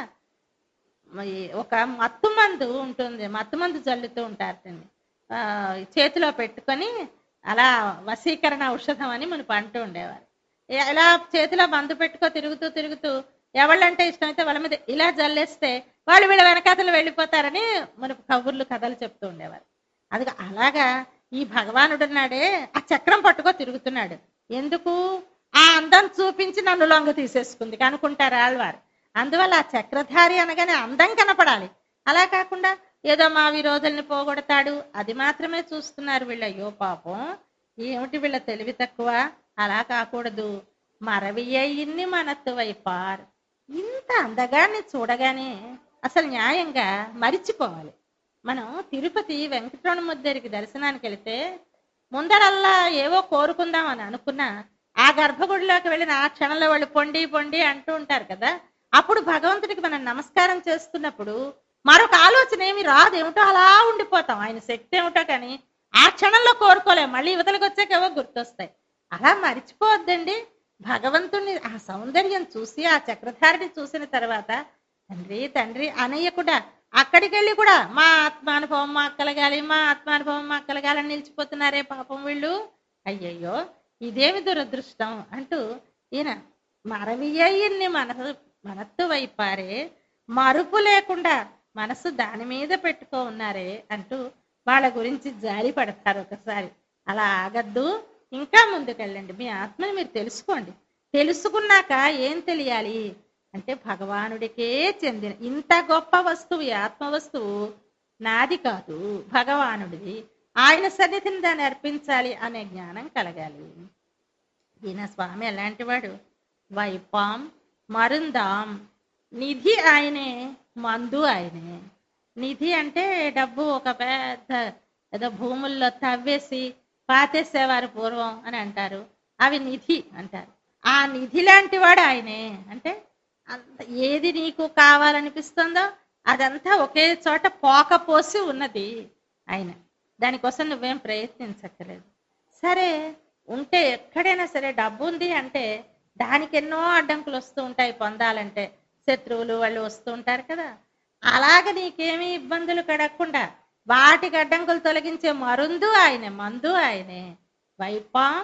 మరి ఒక మత్తు మందు ఉంటుంది మత్తు మందు జల్లుతూ ఉంటారటండి ఆ, చేతిలో పెట్టుకొని అలా వశీకరణ ఔషధం అని మనకు అంటూ ఉండేవారు ఏ- ఇలా చేతిలో మందు పెట్టుకో తిరుగుతూ తిరుగుతూ ఎవళ్ళంటే ఇష్టమైతే వాళ్ళ మీద ఇలా జల్లేస్తే వాళ్ళు వీళ్ళ వెనకాతలు వెళ్ళిపోతారని మనకు కబుర్లు కథలు చెప్తూ ఉండేవారు అది అలాగా ఈ భగవానుడు ఉన్నాడే ఆ చక్రం పట్టుకో తిరుగుతున్నాడు ఎందుకు ఆ అందం చూపించి నన్ను లొంగ తీసేసుకుంది అనుకుంటారు ఆళ్వారు అందువల్ల ఆ చక్రధారి అనగానే అందం కనపడాలి అలా కాకుండా ఏదో మా విరోధుల్ని పోగొడతాడు అది మాత్రమే చూస్తున్నారు వీళ్ళ అయ్యో పాపం ఏమిటి వీళ్ళ తెలివి తక్కువ అలా కాకూడదు మరవియ్యిన్ని మనత్తు వైపార్ ఇంత అందగాన్ని చూడగానే అసలు న్యాయంగా మరిచిపోవాలి మనం తిరుపతి వెంకటరమణ ముద్దరికి దర్శనానికి వెళితే ముందరల్లా ఏవో కోరుకుందాం అని అనుకున్నా ఆ గర్భగుడిలోకి వెళ్ళిన ఆ క్షణంలో వాళ్ళు పొండి పొండి అంటూ ఉంటారు కదా అప్పుడు భగవంతుడికి మనం నమస్కారం చేస్తున్నప్పుడు మరొక ఆలోచన ఏమి రాదు ఏమిటో అలా ఉండిపోతాం ఆయన శక్తి ఏమిటో కానీ ఆ క్షణంలో కోరుకోలేం మళ్ళీ యువతలకు వచ్చాక ఏవో గుర్తొస్తాయి అలా మరిచిపోవద్దండి భగవంతుణ్ణి ఆ సౌందర్యం చూసి ఆ చక్రధారిని చూసిన తర్వాత తండ్రి తండ్రి అనయ్య కూడా అక్కడికి వెళ్ళి కూడా మా ఆత్మానుభవం మాకు కలగాలి మా ఆత్మానుభవం మాకు కలగాలని నిలిచిపోతున్నారే పాపం వీళ్ళు అయ్యయ్యో ఇదేమి దురదృష్టం అంటూ ఈయన మరవియ్యన్ని మనసు మనత్తు వైపారే మరుపు లేకుండా మనసు దాని మీద పెట్టుకో ఉన్నారే అంటూ వాళ్ళ గురించి జాలి పడతారు ఒకసారి అలా ఆగద్దు ఇంకా ముందుకెళ్ళండి మీ ఆత్మని మీరు తెలుసుకోండి తెలుసుకున్నాక ఏం తెలియాలి అంటే భగవానుడికే చెందిన ఇంత గొప్ప వస్తువు ఈ ఆత్మ వస్తువు నాది కాదు భగవానుడిది ఆయన సన్నిధిని దాన్ని అర్పించాలి అనే జ్ఞానం కలగాలి ఈయన స్వామి ఎలాంటి వాడు వైపాం మరుందాం నిధి ఆయనే మందు ఆయనే నిధి అంటే డబ్బు ఒక పెద్ద ఏదో భూముల్లో తవ్వేసి పాతేసేవారు పూర్వం అని అంటారు అవి నిధి అంటారు ఆ నిధి లాంటి వాడు ఆయనే అంటే అంత ఏది నీకు కావాలనిపిస్తుందో అదంతా ఒకే చోట పోకపోసి ఉన్నది ఆయన దానికోసం నువ్వేం ప్రయత్నించక్కర్లేదు సరే ఉంటే ఎక్కడైనా సరే డబ్బు ఉంది అంటే దానికి ఎన్నో అడ్డంకులు వస్తూ ఉంటాయి పొందాలంటే శత్రువులు వాళ్ళు వస్తూ ఉంటారు కదా అలాగ నీకేమీ ఇబ్బందులు కడగకుండా వాటికి అడ్డంకులు తొలగించే మరుందు ఆయనే మందు ఆయనే వైపా